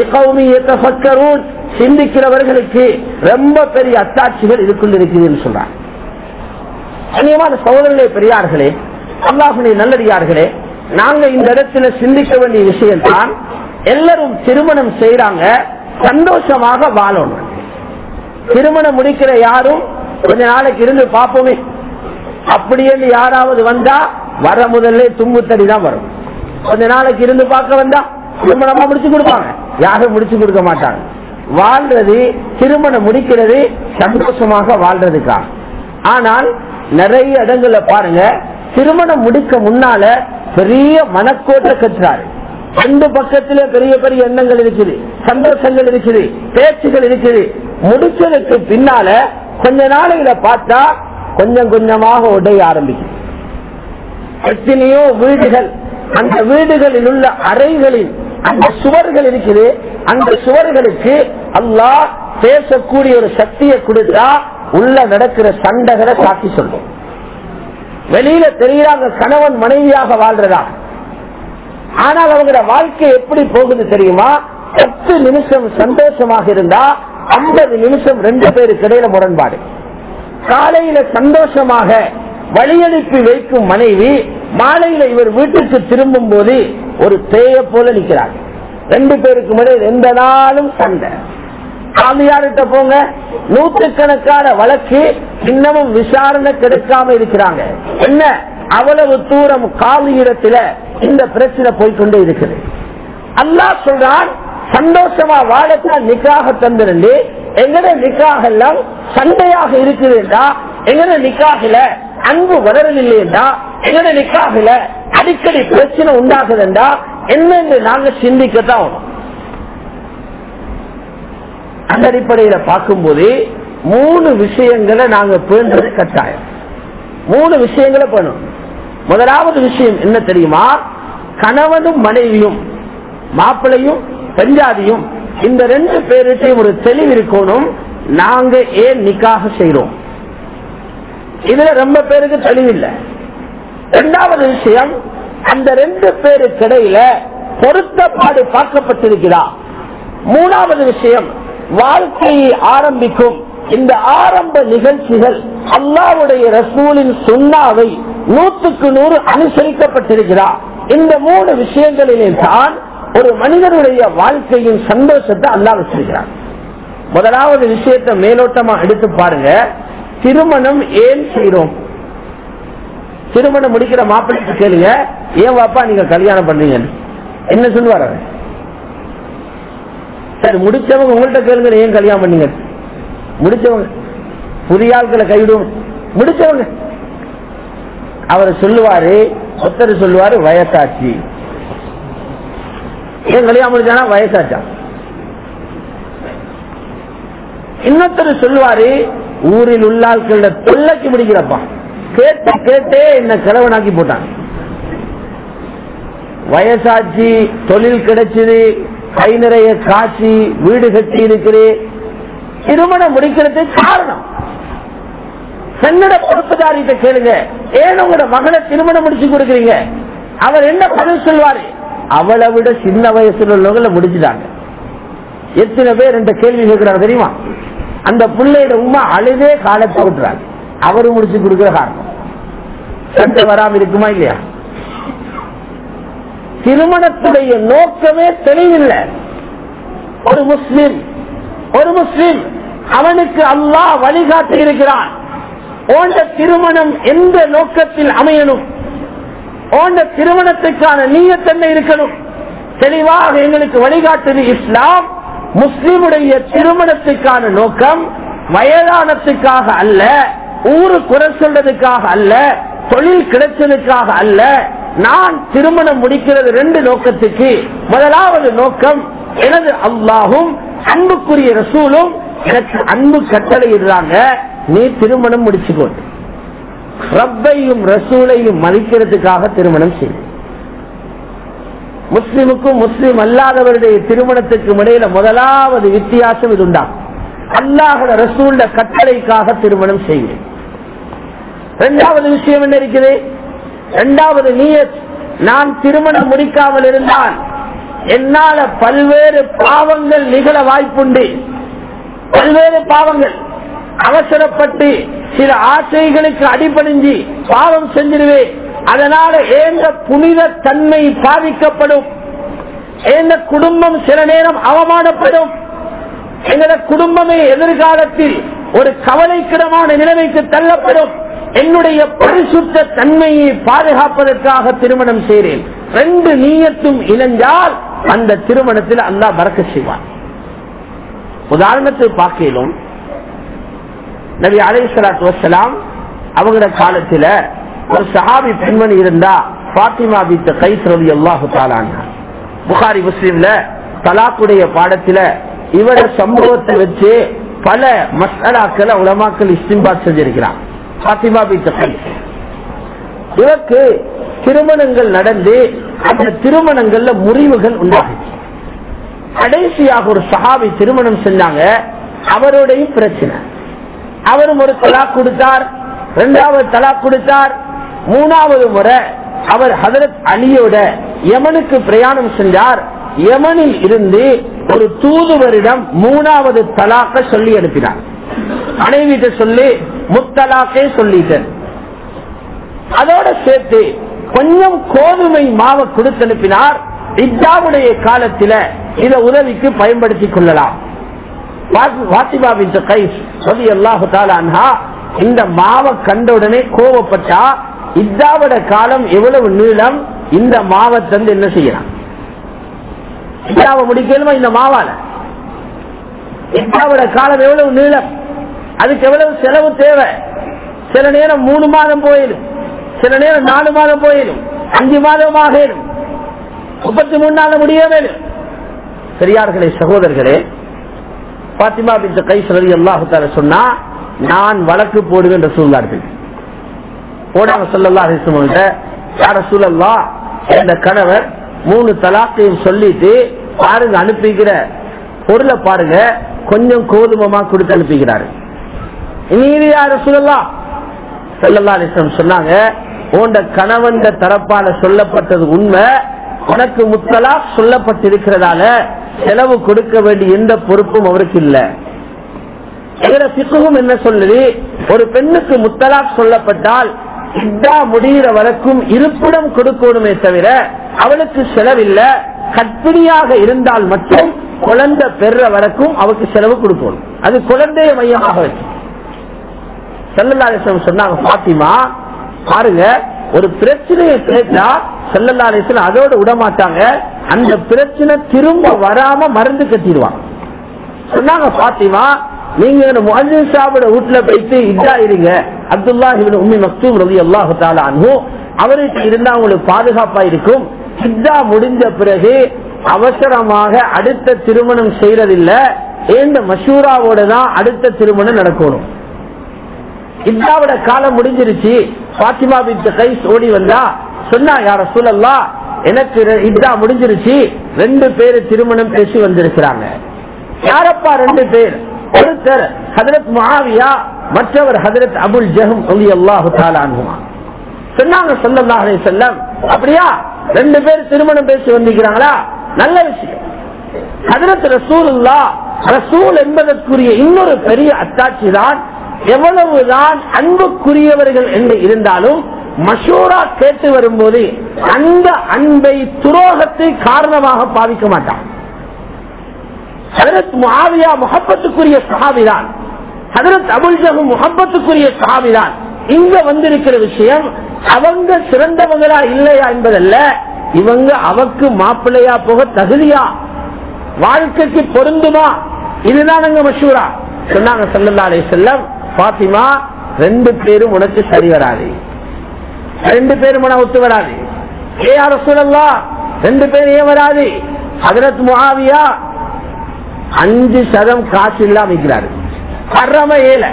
சிந்திக்கிறவர்களுக்கு ரொம்ப பெரிய அத்தாட்சிகள் இதுக்குள்ள இருக்குதுன்னு சொல்றாங்க கண்ணியமான சகோதரர்களே பெரியார்களே அல்லாஹுடைய நல்லடியார்களே நாங்க இந்த இடத்துல சிந்திக்க வேண்டிய விஷயம் தான் எல்லாரும் திருமணம் செய்யறாங்க சந்தோஷமாக வாழணும் திருமணம் முடிக்கிற யாரும் கொஞ்ச நாளைக்கு இருந்து பார்ப்போமே அப்படியே யாராவது வந்தா வர முதல்ல தும்பு தடி தான் வரும் கொஞ்ச நாளைக்கு இருந்து பார்க்க வந்தா திருமணமா முடிச்சு கொடுப்பாங்க யாரும் முடிச்சு கொடுக்க மாட்டாங்க வாழ்றது திருமணம் முடிக்கிறது சந்தோஷமாக வாழ்றதுக்காக ஆனால் நிறைய இடங்கள்ல பாருங்க திருமணம் முடிக்க முன்னால பெரிய மனக்கோட்டை கட்டுறாரு ரெண்டு பக்கத்துல பெரிய பெரிய எண்ணங்கள் இருக்குது சந்தோஷங்கள் இருக்குது பேச்சுகள் இருக்குது முடிச்சதுக்கு பின்னால கொஞ்ச நாளையில பார்த்தா கொஞ்சம் கொஞ்சமாக உடைய ஆரம்பிக்கும் எத்தனையோ வீடுகள் அந்த வீடுகளில் உள்ள அறைகளில் அந்த சுவர்கள் இருக்குது அந்த சுவர்களுக்கு அல்லாஹ் பேசக்கூடிய ஒரு சக்தியை கொடுத்தா உள்ள நடக்கிற சண்டைகளை காட்டி சொல்லும் வெளியில தெரியாத கணவன் மனைவியாக வாழ்றதா ஆனால் அவங்களோட வாழ்க்கை எப்படி போகுது தெரியுமா பத்து நிமிஷம் சந்தோஷமாக இருந்தா ஐம்பது நிமிஷம் ரெண்டு பேருக்கு இடையில முரண்பாடு காலையில சந்தோஷமாக வழியனுப்பி வைக்கும் மனைவி மாலையில இவர் வீட்டுக்கு திரும்பும் போது ஒரு தேய போல நிற்கிறார் ரெண்டு பேருக்கு இடையில் எந்த நாளும் சண்டை காலியார்கிட்ட போங்க நூற்றுக்கணக்கான வழக்கு இன்னமும் விசாரணை கிடைக்காம இருக்கிறாங்க என்ன அவ்வளவு தூரம் காலியிடத்துல இந்த பிரச்சனை போய்கொண்டே இருக்குது அல்லாஹ் சொல்றான் சந்தோஷமா வாழத்தான் நிக்காக தந்திருந்து எங்கட நிக்காக எல்லாம் சண்டையாக இருக்குதுண்டா எங்கட நிக்காகல அன்பு வளரவில்லைண்டா எங்கட நிக்காகல அடிக்கடி பிரச்சனை உண்டாகுதுண்டா என்னன்னு நாங்க சிந்திக்கத்தான் வரும் அந்த அடிப்படையில பார்க்கும்போது மூணு விஷயங்களை நாங்க பேண்டது கட்டாயம் மூணு விஷயங்களை பண்ணணும் முதலாவது விஷயம் என்ன தெரியுமா கணவனும் மனைவியும் மாப்பிளையும் பெஞ்சாதியும் இந்த ரெண்டு பேருட்டையும் ஒரு தெளிவு இருக்கணும் நாங்க ஏன் நிக்காக செய்யறோம் இதுல ரொம்ப பேருக்கு தெளிவில்லை இரண்டாவது விஷயம் அந்த ரெண்டு பேருக்கு இடையில பொருத்தப்பாடு பார்க்கப்பட்டிருக்கிறா மூணாவது விஷயம் வாழ்க்கையை ஆரம்பிக்கும் இந்த ஆரம்ப நிகழ்ச்சிகள் அல்லாவுடைய ரசூலின் சுண்ணாவை நூற்றுக்கு நூறு அனுசரிக்கப்பட்டிருக்கிறார் இந்த மூணு விஷயங்களிலே தான் ஒரு மனிதனுடைய வாழ்க்கையின் சந்தோஷத்தை அல்லா வச்சிருக்கிறார் முதலாவது விஷயத்தை மேலோட்டமா எடுத்து பாருங்க திருமணம் ஏன் செய்யறோம் திருமணம் முடிக்கிற மாப்பிள்ளை கேளுங்க ஏன் வாப்பா நீங்க கல்யாணம் பண்றீங்க என்ன சொல்லுவார் அவர் சரி முடிச்சவங்க உங்கள்கிட்ட கேளுங்க ஏன் கல்யாணம் பண்ணீங்க முடிச்சவங்க புதிய ஆட்களை கைவிடும் முடிச்சவங்க அவர் சொல்லுவாரு ஒருத்தர் சொல்லுவாரு வயசாச்சு ஏன் கல்யாணம் முடிச்சானா வயசாச்சா இன்னொருத்தர் சொல்லுவாரு ஊரில் உள்ள ஆட்கள தொல்லைக்கு முடிக்கிறப்பா கேட்டு கேட்டே என்ன கிழவனாக்கி போட்டாங்க வயசாச்சு தொழில் கிடைச்சது கை நிறைய காட்சி வீடு கட்டி இருக்குது திருமணம் முடிக்கிறதுக்கு காரணம் பெண்ணோட பொறுப்புதாரிட்ட கேளுங்க ஏன் உங்களோட மகளை திருமணம் முடிச்சு கொடுக்குறீங்க அவர் என்ன பதில் சொல்வாரு அவளை விட சின்ன வயசுல உள்ளவங்கள முடிச்சுட்டாங்க எத்தனை பேர் இந்த கேள்வி கேட்கிறாங்க தெரியுமா அந்த பிள்ளையோட உமா அழுதே காலத்தை விட்டுறாங்க அவரு முடிச்சு கொடுக்கிற காரணம் சண்டை வராம இருக்குமா இல்லையா திருமணத்துடைய நோக்கமே தெளிவில்லை ஒரு முஸ்லிம் ஒரு முஸ்லிம் அவனுக்கு அல்லாஹ் வழிகாட்டி இருக்கிறான் ஓண்ட திருமணம் எந்த நோக்கத்தில் அமையணும் ஓண்ட திருமணத்துக்கான நீயத்தன்மை இருக்கணும் தெளிவாக எங்களுக்கு வழிகாட்டுது இஸ்லாம் முஸ்லிமுடைய திருமணத்துக்கான நோக்கம் வயதானத்துக்காக அல்ல ஊரு குறை சொல்றதுக்காக அல்ல தொழில் கிடைச்சதுக்காக அல்ல நான் திருமணம் முடிக்கிறது ரெண்டு நோக்கத்துக்கு முதலாவது நோக்கம் எனது அல்லாஹும் அன்புக்குரிய ரசூலும் எனக்கு அன்பு கட்டளை இடுறாங்க நீ திருமணம் முடிச்சுக்கொண்டு ரப்பையும் ரசூலையும் மதிக்கிறதுக்காக திருமணம் செய்யும் முஸ்லிமுக்கும் முஸ்லிம் அல்லாதவருடைய திருமணத்துக்கு இடையில முதலாவது வித்தியாசம் இது உண்டாகும் அல்லாஹோட ரசூல்ல கட்டளைக்காக திருமணம் செய்கிறேன் இரண்டாவது விஷயம் என்ன இருக்குது இரண்டாவது நீயத் நான் திருமணம் முடிக்காமல் இருந்தால் என்னால பல்வேறு பாவங்கள் நிகழ வாய்ப்புண்டு பல்வேறு பாவங்கள் அவசரப்பட்டு சில ஆசைகளுக்கு அடிபணிஞ்சு பாவம் செஞ்சிருவேன் அதனால ஏந்த புனித தன்மை பாதிக்கப்படும் ஏந்த குடும்பம் சில நேரம் அவமானப்படும் எங்களோட குடும்பமே எதிர்காலத்தில் ஒரு கவலைக்கிடமான நிலைமைக்கு தள்ளப்படும் என்னுடைய பரிசுத்த தன்மையை பாதுகாப்பதற்காக திருமணம் செய்கிறேன் ரெண்டு நீயத்தும் இணைஞ்சால் அந்த திருமணத்தில் அல்லா பறக்க செய்வான் உதாரணத்தை பார்க்கலும் நபி அலை சலாத்து வசலாம் அவங்களோட காலத்துல ஒரு சஹாபி பெண்மணி இருந்தா பாத்திமா பித்த கைசரதி அல்லாஹு தாலானா புகாரி முஸ்லீம்ல தலாக்குடைய பாடத்துல இவர சம்பவத்தை வச்சு பல மசாலாக்களை உலமாக்கள் இஸ்திம்பாத் செஞ்சிருக்கிறான் பாத்திமா பித்த கை இவருக்கு திருமணங்கள் நடந்து அந்த திருமணங்கள்ல முறிவுகள் உண்டாகுச்சு கடைசியாக ஒரு சஹாபி திருமணம் செஞ்சாங்க அவருடையும் பிரச்சனை அவரும் ஒரு தலாக் கொடுத்தார் இரண்டாவது தலாக் கொடுத்தார் மூணாவது முறை அவர் ஹதரத் அலியோட யமனுக்கு பிரயாணம் சென்றார் யமனில் இருந்து ஒரு தூதுவரிடம் மூணாவது தலாக்க சொல்லி அனுப்பினார் மனைவிட்ட சொல்லி முத்தலாக்கே சொல்லிட்டேன் அதோட சேர்த்து கொஞ்சம் கோதுமை மாவை கொடுத்து அனுப்பினார் இத்தாவுடைய காலத்தில இத உதவிக்கு பயன்படுத்திக் கொள்ளலாம் வாசிபாவின் கை சொல்லி அல்லாஹு தாலா இந்த மாவை கண்ட உடனே கோவப்பட்டா இத்தாவோட காலம் எவ்வளவு நீளம் இந்த மாவை தந்து என்ன செய்யலாம் இத்தாவை முடிக்கலுமா இந்த மாவால இத்தாவோட காலம் எவ்வளவு நீளம் அதுக்கு எவ்வளவு செலவு தேவை சில நேரம் மூணு மாதம் போயிடும் சில நேரம் நாலு மாதம் போயிடும் அஞ்சு மாதம் ஆகிடும் முப்பத்தி மூணு நாள் முடிய வேணும் பெரியார்களே சகோதரர்களே பாத்திமா பின் கை சொல்லி அல்லாஹு சொன்னா நான் வழக்கு போடுவேன் என்று சூழ்நார்கள் போடாம சொல்லல்லா யார சூழல்லா என்ற கணவர் மூணு தலாக்கையும் சொல்லிட்டு பாருங்க அனுப்பிக்கிற பொருளை பாருங்க கொஞ்சம் கோதுமமா கொடுத்து அனுப்பிக்கிறாரு நீதி யார சூழல்லா செல்லல்லா அலிஸ்லம் சொன்னாங்க உண்ட கணவன் தரப்பால சொல்லப்பட்டது உண்மை உனக்கு முத்தலா சொல்லப்பட்டிருக்கிறதால செலவு கொடுக்க வேண்டிய எந்த பொறுப்பும் அவருக்கு இல்ல சிக்குவும் என்ன சொல்லுது ஒரு பெண்ணுக்கு முத்தலாக் சொல்லப்பட்டால் இதா முடிகிற வரைக்கும் இருப்பிடம் கொடுக்கணுமே தவிர அவளுக்கு செலவில்ல கற்பிணியாக இருந்தால் மட்டும் குழந்தை பெற வரைக்கும் அவருக்கு செலவு கொடுக்கணும் அது குழந்தைய மையமாக வச்சு செல்லல்லாசம் சொன்னாங்க பாத்திமா பாருங்க ஒரு பிரச்சனையை கேட்டா செல்லல்லாசன் அதோட விடமாட்டாங்க அந்த பிரச்சனை திரும்ப வராம மருந்து கட்டிடுவாங்க சொன்னாங்க பாத்திமா நீங்க முஹின் சாபிட வீட்டுல போயிட்டு இதா இருங்க அப்துல்லா உம்மி மக்தூம் ரவி அல்லாஹு தாலு அவருக்கு இருந்தா உங்களுக்கு பாதுகாப்பா இருக்கும் இதா முடிஞ்ச பிறகு அவசரமாக அடுத்த திருமணம் செய்யறதில்ல இந்த மஷூராவோட தான் அடுத்த திருமணம் நடக்கணும் இதாவோட காலம் முடிஞ்சிருச்சு பாத்திமா பின் கைஸ் ஓடி வந்தா சொன்னா யார சூழல்லா எனக்கு இதா முடிஞ்சிருச்சு ரெண்டு பேரு திருமணம் பேசி வந்திருக்கிறாங்க யாரப்பா ரெண்டு பேர் ஒருத்தர் ஹதரத் மகாவியா மற்றவர் ஹதரத் அபுல் ஜஹம் சொல்லி அல்லாஹு தாலானுமா சொன்னாங்க சொல்லல்லா அலை செல்லம் அப்படியா ரெண்டு பேர் திருமணம் பேசி வந்திருக்கிறாங்களா நல்ல விஷயம் ஹதரத் ரசூலுல்லா ரசூல் என்பதற்குரிய இன்னொரு பெரிய அத்தாட்சி தான் எவ்வளவுதான் அன்புக்குரியவர்கள் என்று இருந்தாலும் மஷூரா கேட்டு வரும்போது அந்த அன்பை துரோகத்தை காரணமாக பாதிக்க மாட்டான் ஹதரத் முஹாவியா முகப்பத்துக்குரிய சஹாபிதான் ஹதரத் அபுல் ஜஹம் முகப்பத்துக்குரிய சஹாபிதான் இங்க வந்திருக்கிற விஷயம் அவங்க சிறந்தவங்களா இல்லையா என்பதல்ல இவங்க அவக்கு மாப்பிள்ளையா போக தகுதியா வாழ்க்கைக்கு பொருந்துமா இதுதான் அங்க மஷூரா சொன்னாங்க சல்லல்லா அலி செல்லம் பாத்திமா ரெண்டு பேரும் உனக்கு சரி வராது ரெண்டு பேரும் உன ஒத்து வராது ஏ யார சொல்லலாம் ரெண்டு பேரும் ஏன் வராது ஹதரத் முகாவியா அஞ்சு சதம் காசு இல்லாம இருக்கிறாரு பரம ஏழை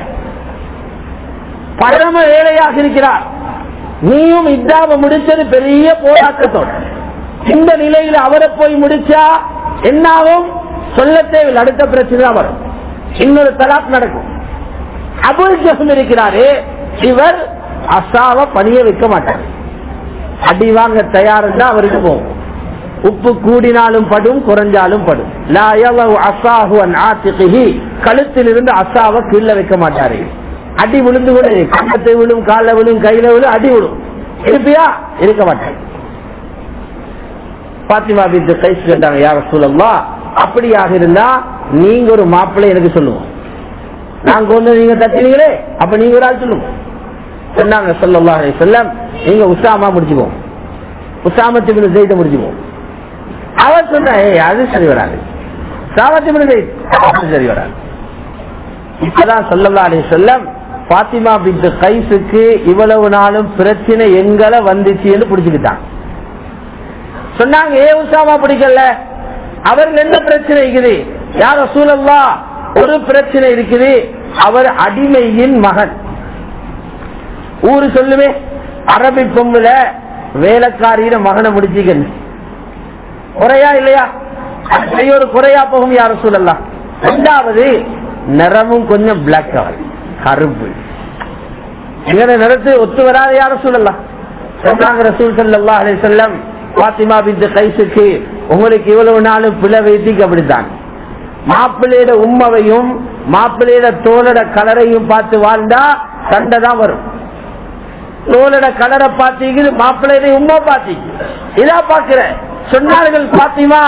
பரம ஏழையாக இருக்கிறார் நீயும் இதாவ முடிச்சது பெரிய போராட்டத்தோட இந்த நிலையில அவரை போய் முடிச்சா என்னாகும் சொல்ல தேவையில் அடுத்த பிரச்சனை தான் வரும் இன்னொரு தலாப் நடக்கும் அபுல் ஜஹம் இருக்கிறாரு இவர் அசாவ பணிய வைக்க மாட்டார் அடி வாங்க தயாருந்தா அவருக்கு போகும் உப்பு கூடினாலும் படும் குறைஞ்சாலும் படும் லா யலவு அசாஹு அன் ஆத்திகிஹி. கழுத்தில் இருந்து அசாவ கீழே வைக்க மாட்டாரு அடி விழுந்து கூட கம்பத்தை விழும் கால விழும் கையில விழும் அடி விழும் இருப்பியா இருக்க மாட்டார் பாத்திமா பித்து கைஸ் கேட்டாங்க யார சொல்லலாம் அப்படியாக இருந்தா நீங்க ஒரு மாப்பிள்ளை எனக்கு சொல்லுவோம் நாங்க வந்து நீங்க தட்டினீங்களே அப்ப நீங்க ஒரு ஆள் சொல்லுங்க சொன்னாங்க சொல்லல்லா செல்லம் நீங்க உசாமா முடிச்சுக்கோங்க உசாமத்து ஜெயித்த முடிச்சுக்கோங்க அவர் சொன்ன "ஏய், அது சரி வராது சாமத்து ஜெயித் அது சரி வராது இப்பதான் சொல்லல்லா அலி செல்லம் பாத்திமா பித்து கைசுக்கு இவ்வளவு நாளும் பிரச்சனை எங்களை வந்துச்சுன்னு பிடிச்சுக்கிட்டான் சொன்னாங்க ஏ உசாமா பிடிக்கல அவருக்கு என்ன பிரச்சனை இருக்குது யார சூழல்லா ஒரு பிரச்சனை இருக்குது அவர் அடிமையின் மகன் ஊரு சொல்லுவே அரபி பொம்புல வேலைக்காரியிட மகனை முடிச்சுக்கணும் குறையா இல்லையா அது ஒரு குறையா போகும் யார சூழல்லாம் ரெண்டாவது நிறமும் கொஞ்சம் பிளாக் கவர் கருப்பு எங்கட நிறத்து ஒத்து வராத யார சூழல்லாம் சொன்னாங்க ரசூல் சல்லா அலி செல்லம் பாத்திமா பித்து கைசுக்கு உங்களுக்கு இவ்வளவு நாளும் பிழை வைத்திக்கு அப்படித்தான் மாப்பிள்ளையோட உண்மையும் மாப்பிள்ளையோட தோலோட கலரையும் பார்த்து வாழ்ந்தா சண்டை தான் வரும் தோலோட கலரை பார்த்தீங்க மாப்பிள்ளையோட உண்மை பார்த்தீங்க இதா பாக்குற சொன்னார்கள் பாத்திமா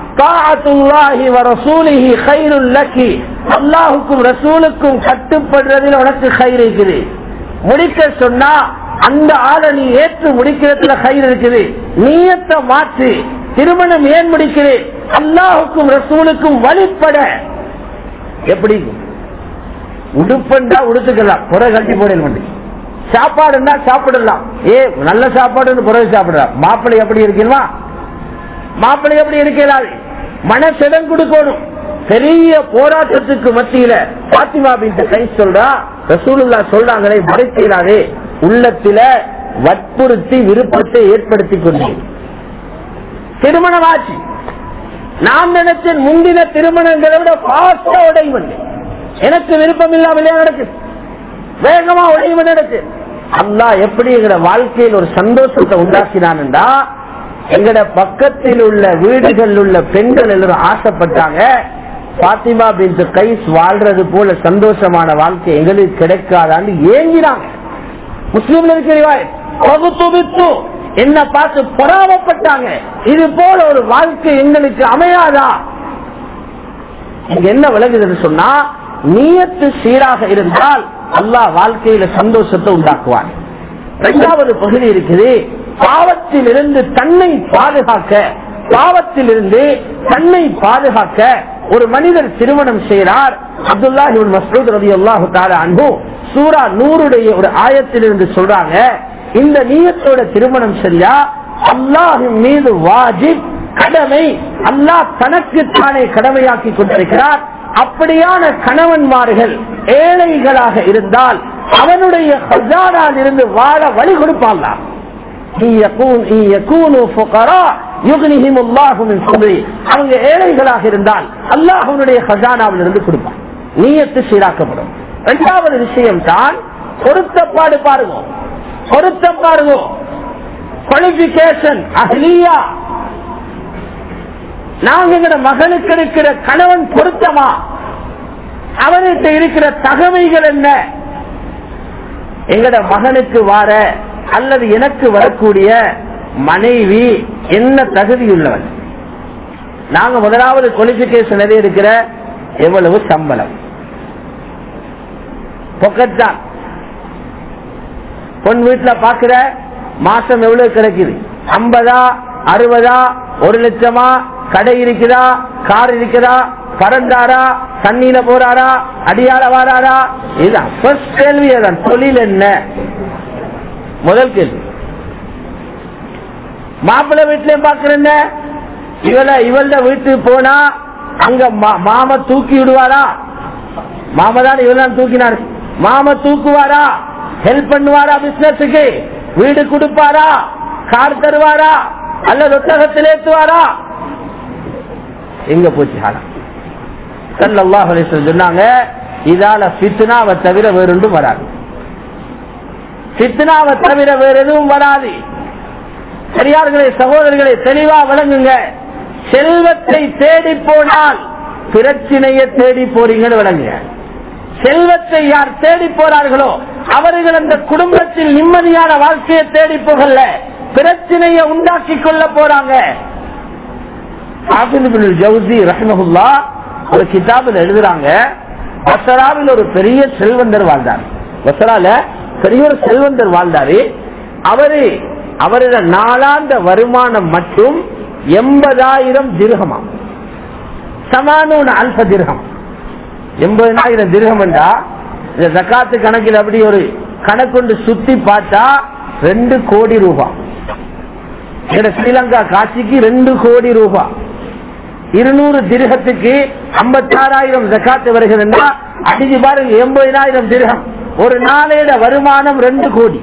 அல்லாஹுக்கும் ரசூலுக்கும் கட்டுப்படுறதுல உனக்கு கயிறு இருக்குது முடிக்க சொன்னா அந்த ஆளை நீ ஏற்று முடிக்கிறதுல கயிறு இருக்குது நீயத்தை மாற்றி திருமணம் ஏன் முடிக்கிறேன் அல்லாஹுக்கும் ரசூலுக்கும் வழிபட எப்படி உடுப்பண்டா உடுத்துக்கலாம் புற கட்டி போடல சாப்பாடுன்னா சாப்பிடலாம் ஏ நல்ல சாப்பாடுன்னு புறவை சாப்பிடலாம் மாப்பிள்ளை எப்படி இருக்கணுமா மாப்பிள்ளை எப்படி இருக்கிறாள் மனசிடம் கொடுக்கணும் பெரிய போராட்டத்துக்கு மத்தியில பாத்திமா பின் கை சொல்றா ரசூலுல்லா சொல்றாங்களே மறைக்கிறாரே உள்ளத்தில வற்புறுத்தி விருப்பத்தை ஏற்படுத்தி கொண்டு திருமணம் ஆச்சு நான் நினைச்சேன் முந்தின திருமணங்களை விட பாஸ்டா உடையும் எனக்கு விருப்பம் இல்லாமலே நடக்குது வேகமா உடையும் நடக்கு அல்லா எப்படி எங்கட வாழ்க்கையில் ஒரு சந்தோஷத்தை உண்டாக்கினான்டா எங்கட பக்கத்தில் உள்ள வீடுகள் உள்ள பெண்கள் எல்லாரும் ஆசைப்பட்டாங்க பாத்திமா பின் கைஸ் வாழ்றது போல சந்தோஷமான வாழ்க்கை எங்களுக்கு கிடைக்காதான்னு ஏங்கினாங்க முஸ்லீம்ல இருக்கிற என்ன பார்த்து பொறாமப்பட்டாங்க இது போல ஒரு வாழ்க்கை எங்களுக்கு அமையாதா இங்க என்ன விளங்குதுன்னு சொன்னா நீயத்து சீராக இருந்தால் அல்லாஹ் வாழ்க்கையில சந்தோஷத்தை உண்டாக்குவான் இரண்டாவது பகுதி இருக்குது பாவத்தில் இருந்து தன்னை பாதுகாக்க பாவத்தில் இருந்து தன்னை பாதுகாக்க ஒரு மனிதர் திருமணம் செய்கிறார் அப்துல்லாஹி மசூத் ரவி அல்லாஹு அன்பு சூரா நூறுடைய ஒரு ஆயத்தில் இருந்து சொல்றாங்க இந்த நீயத்தோட திருமணம் சரியா அல்லாஹின் மீது வாஜிப் கடமை அல்லாஹ் தனக்கு தானே கடமையாக்கி கொண்டிருக்கிறார் அப்படியான கணவன்மார்கள் ஏழைகளாக இருந்தால் அவனுடைய ஹசானால் இருந்து வாழ வழி கொடுப்பான் அவங்க ஏழைகளாக இருந்தால் அல்லாஹனுடைய ஹசானாவில் இருந்து கொடுப்பான் நீயத்து சீராக்கப்படும் இரண்டாவது விஷயம் தான் பொருத்தப்பாடு பாருங்க பொருத்தம் பாருங்க குவாலிபிகேஷன் அஹ்லியா நாங்க எங்கட மகனுக்கு இருக்கிற கணவன் பொருத்தமா அவனுக்கு இருக்கிற தகமைகள் என்ன எங்கட மகனுக்கு வார அல்லது எனக்கு வரக்கூடிய மனைவி என்ன தகுதியுள்ளவன் நாங்க முதலாவது குவாலிபிகேஷன் எது இருக்கிற எவ்வளவு சம்பளம் பொக்கத்தான் பொன் வீட்டுல பாக்குற மாசம் எவ்வளவு கிடைக்குது ஐம்பதா அறுபதா ஒரு லட்சமா கடை இருக்குதா கார் இருக்குதா பறந்தாரா தண்ணியில போறாரா அடியால வாராரா இதுதான் first கேள்வி அதான் தொழில் என்ன முதல் கேள்வி மாப்பிள்ளை வீட்லயும் பாக்குறேன் இவள இவள வீட்டுக்கு போனா அங்க மா- மாமா தூக்கி விடுவாரா மாமா தான் இவள் தூக்கினார் மாமா தூக்குவாரா ஹெல்ப் பண்ணுவாரா பிசினஸுக்கு வீடு கொடுப்பாரா கார் தருவாரா அல்லது ஒட்டகத்தில் ஏத்துவாரா எங்க போச்சு காலம் சல்லல்லாஹு அலைஹி வஸல்லம் சொன்னாங்க இதால ஃபித்னாவை தவிர வேறொன்றும் வராது ஃபித்னாவை தவிர வேற எதுவும் வராது பெரியார்களே சகோதரர்களை தெளிவா விளங்குங்க செல்வத்தை தேடி போனால் பிரச்சனையை தேடி போறீங்கன்னு விளங்குங்க செல்வத்தை யார் தேடி போறார்களோ அவர்கள் அந்த குடும்பத்தில் நிம்மதியான வாழ்க்கையை தேடி போகல பிரச்சனையை உண்டாக்கி கொள்ள போறாங்க ஹாஃபிஸ் இப்னுல் ஜவுசி ரஹ்மஹுல்லா ஒரு கிதாபில் எழுதுறாங்க பசராவில் ஒரு பெரிய செல்வந்தர் வாழ்ந்தார் பசரால பெரிய ஒரு செல்வந்தர் வாழ்ந்தாரு அவரு அவரோட நாளாந்த வருமானம் மட்டும் எண்பதாயிரம் திருகமா சமானூன் அல்ப திருகம் எண்பதாயிரம் திருகம் என்றா இந்த ஜக்காத்து கணக்கில் அப்படி ஒரு கணக்கொண்டு சுத்தி பார்த்தா ரெண்டு கோடி ரூபாய் எங்க ஸ்ரீலங்கா காட்சிக்கு ரெண்டு கோடி ரூபாய் இருநூறு திருகத்துக்கு ஐம்பத்தாறாயிரம் ஜக்காத்து வருகிறதுனா அடிச்சு பாருங்க எண்பதாயிரம் திருகம் ஒரு நாளையில வருமானம் ரெண்டு கோடி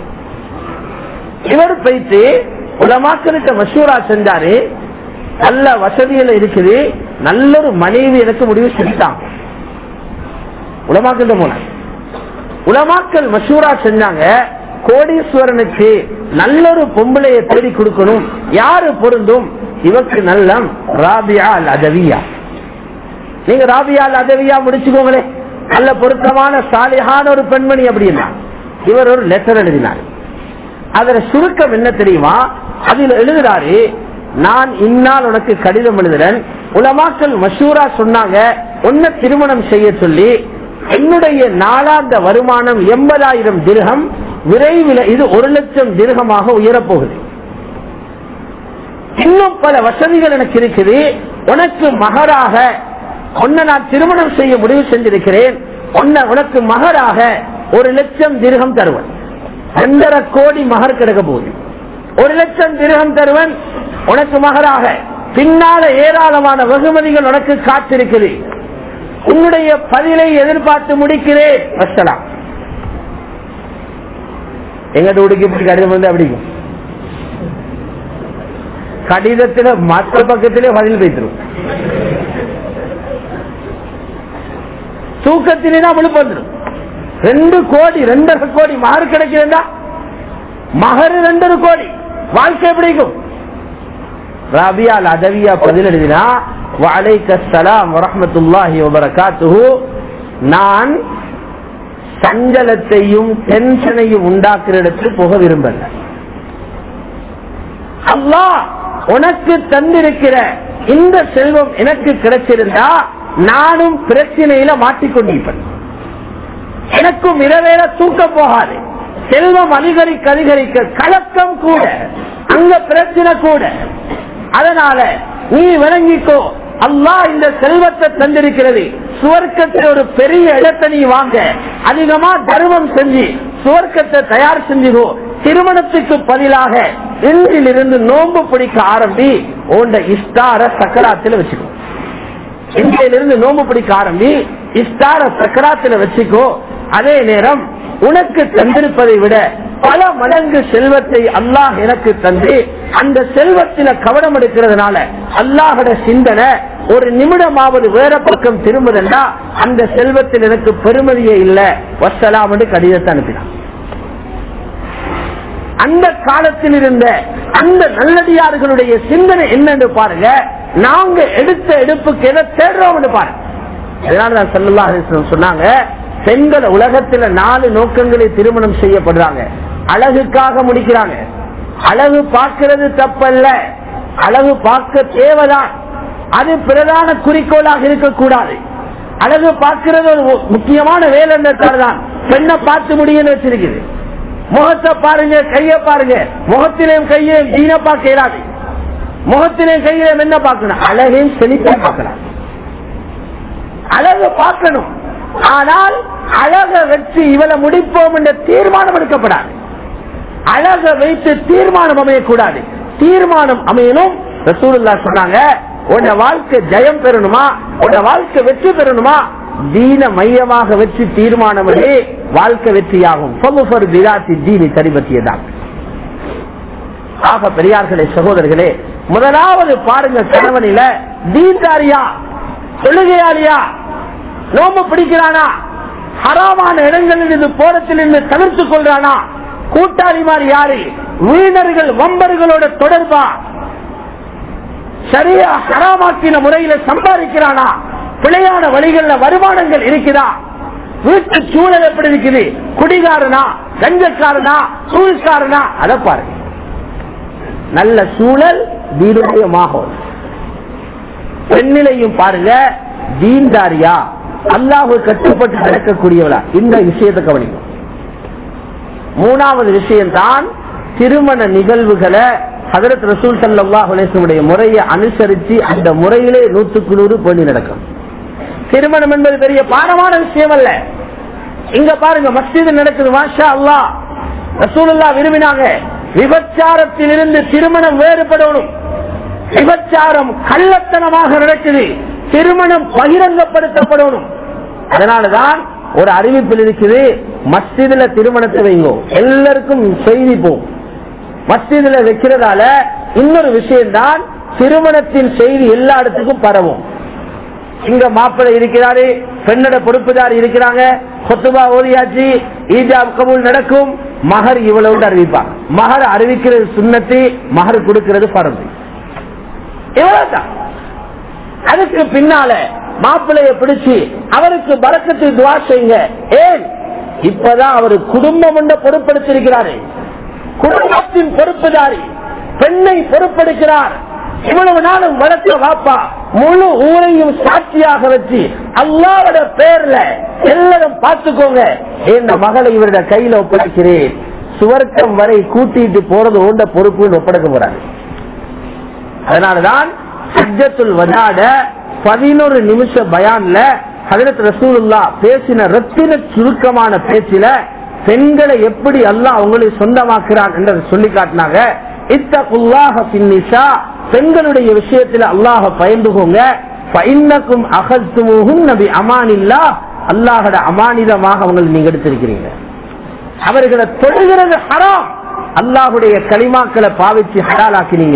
இவர் போயிட்டு உலமாக்களிட்ட மசூரா செஞ்சாரு நல்ல வசதியில இருக்குது நல்ல ஒரு மனைவி எனக்கு முடிவு செஞ்சாங்க உலமாக்கிட்ட போன உலமாக்கல் மசூரா செஞ்சாங்க கோடீஸ்வரனுக்கு நல்ல ஒரு பொம்பளையை தேடி கொடுக்கணும் யாரு பொருந்தும் இவக்கு நல்லம் ராபியா அல் அதவியா நீங்க ராபியா அல் அதவியா முடிச்சுக்கோங்களே நல்ல பொருத்தமான சாலியான ஒரு பெண்மணி அப்படின்னா இவர் ஒரு லெட்டர் எழுதினார் அதுல சுருக்கம் என்ன தெரியுமா அதில் எழுதுறாரு நான் இந்நாள் உனக்கு கடிதம் எழுதுறேன் உலமாக்கள் மஷூரா சொன்னாங்க உன்னை திருமணம் செய்ய சொல்லி என்னுடைய நாளாந்த வருமானம் எண்பதாயிரம் திருகம் விரைவில் இது ஒரு லட்சம் திருகமாக உயரப்போகுது இன்னும் பல வசதிகள் எனக்கு இருக்குது உனக்கு மகராக உன்னை நான் திருமணம் செய்ய முடிவு செஞ்சிருக்கிறேன் உன்னை உனக்கு மகராக ஒரு லட்சம் திருகம் தருவன் ரெண்டரை கோடி மகர் கிடைக்க போகுது ஒரு லட்சம் திருகம் தருவன் உனக்கு மகராக பின்னால ஏராளமான வெகுமதிகள் உனக்கு காத்திருக்குது உன்னுடைய பதிலை எதிர்பார்த்து முடிக்கிறேன் வசலாம் எங்க வீட்டுக்கு இப்படி கடிதம் வந்து அப்படிக்கும் கடிதத்துல மற்ற பக்கத்திலே பதில் வைத்திரும் தூக்கத்திலே தான் விழுப்பு வந்துடும் ரெண்டு கோடி ரெண்டரை கோடி மகர் கிடைக்கிறா மகர் ரெண்டரை கோடி வாழ்க்கை பிடிக்கும் ராபியால் அதவியா பதில் எழுதினா வலைக்கம் வரமத்துல்லாஹி வபரகாத்துஹு நான் சஞ்சலத்தையும் டென்ஷனையும் உண்டாக்குற இடத்துக்கு போக விரும்பல அல்லாஹ் உனக்கு தந்திருக்கிற இந்த செல்வம் எனக்கு கிடைச்சிருந்தா நானும் பிரச்சனையில மாட்டிக்கொண்டிருப்பேன் எனக்கும் இரவேல தூக்கம் போகாது செல்வம் அதிகரிக்க அதிகரிக்க கலக்கம் கூட அங்க பிரச்சனை கூட அதனால நீ விளங்கிக்கோ அல்லாஹ் இந்த செல்வத்தை தந்திருக்கிறது சுவர்க்கத்தை ஒரு பெரிய இடத்தை நீ வாங்க அதிகமா தர்மம் செஞ்சு சுவர்க்கத்தை தயார் செஞ்சுக்கோ திருமணத்துக்கு பதிலாக இன்றிலிருந்து நோன்பு பிடிக்க ஆரம்பி உண்ட இஷ்டார சக்கராத்துல வச்சுக்கோ இன்றையிலிருந்து நோம்பு பிடிக்க ஆரம்பி இஷ்டார சக்கராத்துல வச்சுக்கோ அதே நேரம் உனக்கு தந்திருப்பதை விட பல மடங்கு செல்வத்தை அல்லாஹ் எனக்கு தந்து அந்த செல்வத்தில கவனம் எடுக்கிறதுனால அல்லாஹோட சிந்தனை ஒரு நிமிடமாவது வேற பக்கம் திரும்புதுன்னா அந்த செல்வத்தில் எனக்கு பெருமதியே இல்ல வசலாம் என்று கடிதத்தை அனுப்பினான் அந்த காலத்தில் இருந்த அந்த நல்லடியார்களுடைய சிந்தனை என்னன்னு பாருங்க நாங்க எடுத்த எடுப்புக்கு எதை தேடுறோம் பாருங்க அதனாலதான் சல்லா சொன்னாங்க பெண்கள் உலகத்துல நாலு நோக்கங்களில் திருமணம் செய்யப்படுறாங்க அழகுக்காக முடிக்கிறாங்க அழகு பார்க்கிறது தப்பல்ல அழகு பார்க்க தேவைதான் அது பிரதான குறிக்கோளாக இருக்கக்கூடாது அழகு பார்க்கிறது ஒரு முக்கியமான வேலை தான் பெண்ணை பார்த்து முடியும்னு வச்சிருக்குது முகத்தை பாருங்க கைய பாருங்க முகத்திலையும் கையையும் தீன பார்க்க இயலாது முகத்திலையும் கையிலையும் என்ன பார்க்கணும் அழகையும் செழிப்பா பார்க்கலாம் அழக பார்க்கணும் ஆனால் அழக வச்சு இவளை முடிப்போம் என்ற தீர்மானம் எடுக்கப்படாது அழக வைத்து தீர்மானம் அமையக்கூடாது தீர்மானம் அமையணும் ரசூலுல்லா சொன்னாங்க உன்ன வாழ்க்கை ஜெயம் பெறணுமா உன்ன வாழ்க்கை வெற்றி பெறணுமா தீன மையமாக வச்சு தீர்மானம் பண்ணி வாழ்க்கை வெற்றியாகும் ஃபமுஃபர் பிராத்தி தீனி தரிபத்தியதான் ஆக பெரியார்களே சகோதரர்களே முதலாவது பாருங்க கணவனில தீன்தாரியா தொழுகையாளியா நோம்பு பிடிக்கிறானா ஹராமான இடங்களில் இருந்து போரத்தில் இருந்து தவிர்த்துக் கொள்றானா கூட்டாளிமார் யாரு வீணர்கள் வம்பர்களோட தொடர்பா சரியா ஹராமாக்கின முறையில சம்பாதிக்கிறானா பிழையான வழிகள்ல வருமானங்கள் இருக்குதா வீட்டு சூழல் எப்படி இருக்குது குடிகாரனா கஞ்சக்காரனா சூழ்காரனா அதை பாருங்க நல்ல சூழல் தீனுடைய மாகோல் பெண்ணிலையும் பாருங்க தீன்தாரியா அல்லாஹு கட்டுப்பட்டு நடக்கக்கூடியவளா இந்த விஷயத்தை கவனிக்கும் மூணாவது விஷயம்தான் திருமண நிகழ்வுகளை ஹதரத் ரசூல் சல்லாஹ் அலேசனுடைய முறையை அனுசரித்து அந்த முறையிலே நூற்றுக்கு நூறு பண்ணி நடக்கும் திருமணம் என்பது பெரிய பாரமான விஷயம் அல்ல இங்க பாருங்க மஸ்ஜிது நடக்குது மாஷா அல்லா ரசூலுல்லா விரும்பினாங்க விபச்சாரத்திலிருந்து திருமணம் வேறுபடணும் விபச்சாரம் கள்ளத்தனமாக நடக்குது திருமணம் பகிரங்கப்படுத்தப்படணும் அதனாலதான் ஒரு அறிவிப்பில் இருக்குது மஸ்ஜிதுல திருமணத்தை வைங்கோ எல்லாருக்கும் செய்தி போகும் மஸ்ஜிதுல வைக்கிறதால இன்னொரு விஷயம்தான் திருமணத்தின் செய்தி எல்லா இடத்துக்கும் பரவும் இங்க மாப்பிள்ளை இருக்கிறாரு பெண்ணோட பொறுப்புதாரி இருக்கிறாங்க கொத்துபா ஓதியாச்சு ஈஜாப் கபூல் நடக்கும் மகர் இவ்வளவு அறிவிப்பாங்க மகர் அறிவிக்கிறது சுண்ணத்து மகர் கொடுக்கிறது பரந்து இவ்வளவுதான் அதுக்கு பின்னால மாப்பிள்ளைய பிடிச்சு அவருக்கு பறக்கத்து துவா செய்யுங்க ஏன் இப்பதான் அவர் குடும்பம் ஒன்ற பொறுப்படுத்திருக்கிறாரு குடும்பத்தின் பொறுப்புதாரி பெண்ணை பொறுப்பெடுக்கிறார் இவ்வளவு நாளும் வளர்த்த வாப்பா முழு ஊரையும் சாட்சியாக வச்சு அல்லாவோட பேர்ல எல்லாரும் பார்த்துக்கோங்க இந்த மகளை இவருடைய கையில ஒப்படைக்கிறேன் சுவர்க்கம் வரை கூட்டிட்டு போறது ஓண்ட பொறுப்புன்னு ஒப்படைக்க போறாரு அதனாலதான் ஹஜ்ஜத்துல் வதாட பதினோரு நிமிஷ பயான்ல ஹதரத் ரசூலுல்லா பேசின ரத்தின சுருக்கமான பேச்சில பெண்களை எப்படி அல்லாஹ் அவங்களை சொந்தமாக்குறான் என்றதை சொல்லி காட்டினாங்க இத்தகுல்லாஹ பின்னிஷா பெண்களுடைய விஷயத்துல அல்லாஹ பயந்துகோங்க பைன்னக்கும் அகத்துமுகும் நபி அமானில்லா அல்லாஹோட அமானிதமாக அவங்களை நீங்க எடுத்திருக்கிறீங்க அவர்களை தொழுகிறது ஹராம் அல்லாஹுடைய களிமாக்களை பாவிச்சு ஹலாலாக்கினீங்க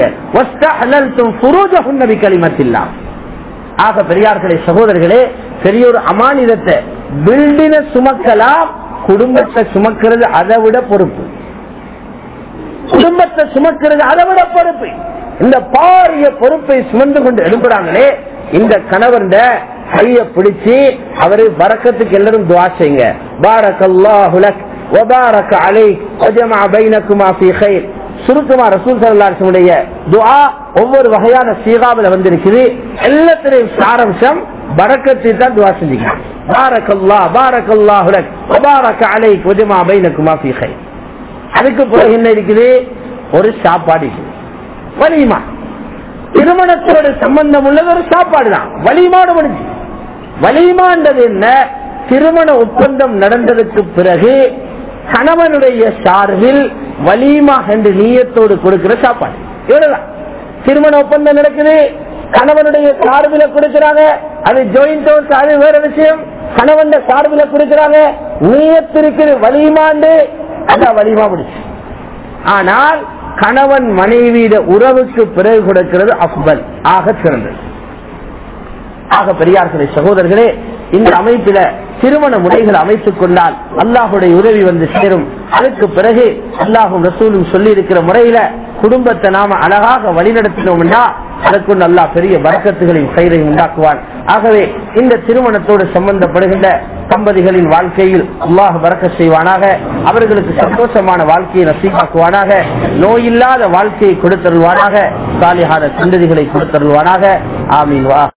நபி களிமத்தில்லா ஆக பெரியார்களே சகோதரர்களே பெரிய ஒரு அமானிதத்தை பில்டின சுமக்கலாம் குடும்பத்தை சுமக்கிறது அதை விட பொறுப்பு குடும்பத்தை சுமக்கிறது அதை விட பொறுப்பு இந்த பாரிய பொறுப்பை சுமந்து கொண்டு எழுப்புறாங்களே இந்த கணவன் கைய பிடிச்சு அவரு வரக்கத்துக்கு எல்லாரும் துவா செய்யுங்க பாரக்கல்லாஹுலக் وبارك عليك وجمع بينكما في خير சுருக்கமா ரசூல் சல்லாசனுடைய துஆ ஒவ்வொரு வகையான சீகாவில் வந்திருக்குது எல்லாத்திலையும் சாரம்சம் பரக்கத்தை தான் துவா செஞ்சீங்க பாரக்கல்லா பாரக்கல்லா ஹுலக் வபாரக அலைக் வஜமா பைனக்குமா ஃபீ கைர் அதுக்கு பிறகு என்ன இருக்குது ஒரு சாப்பாடு இருக்குது வலிமா திருமணத்தோட சம்பந்தம் உள்ளது ஒரு சாப்பாடு தான் வலிமாடு முடிஞ்சு வலிமான்றது என்ன திருமண ஒப்பந்தம் நடந்ததுக்கு பிறகு கணவனுடைய சார்பில் வலிமா என்று நீயத்தோடு கொடுக்கிற சாப்பாடு இவ்வளவுதான் திருமண ஒப்பந்தம் நடக்குது கணவனுடைய சார்பில கொடுக்கிறாங்க அது ஜாயிண்ட் ஹவுஸ் அது வேற விஷயம் கணவன் சார்பில கொடுக்கிறாங்க நீயத்திருக்கிற வலிமாண்டு அதான் வலிமா முடிச்சு ஆனால் கணவன் மனைவியிட உறவுக்கு பிறகு கொடுக்கிறது அக்பல் ஆக சிறந்தது ஆக பெரியார்களே சகோதரர்களே இந்த அமைப்பில திருமண முறைகளை அமைத்துக் கொண்டால் அல்லாஹுடைய உதவி வந்து சேரும் அதுக்கு பிறகு அல்லாஹும் ரசூலும் சொல்லி இருக்கிற முறையில குடும்பத்தை நாம அழகாக வழிநடத்தினோம்னா அதற்கொண்டு அல்லாஹ் பெரிய வரக்கத்துகளையும் கயிறையும் உண்டாக்குவான் ஆகவே இந்த திருமணத்தோடு சம்பந்தப்படுகின்ற தம்பதிகளின் வாழ்க்கையில் அல்லாஹ் வரக்க செய்வானாக அவர்களுக்கு சந்தோஷமான வாழ்க்கையை நசீகாக்குவானாக நோயில்லாத வாழ்க்கையை கொடுத்தருள்வானாக சாலிகாத சந்ததிகளை கொடுத்தருள்வானாக ஆமீன் வா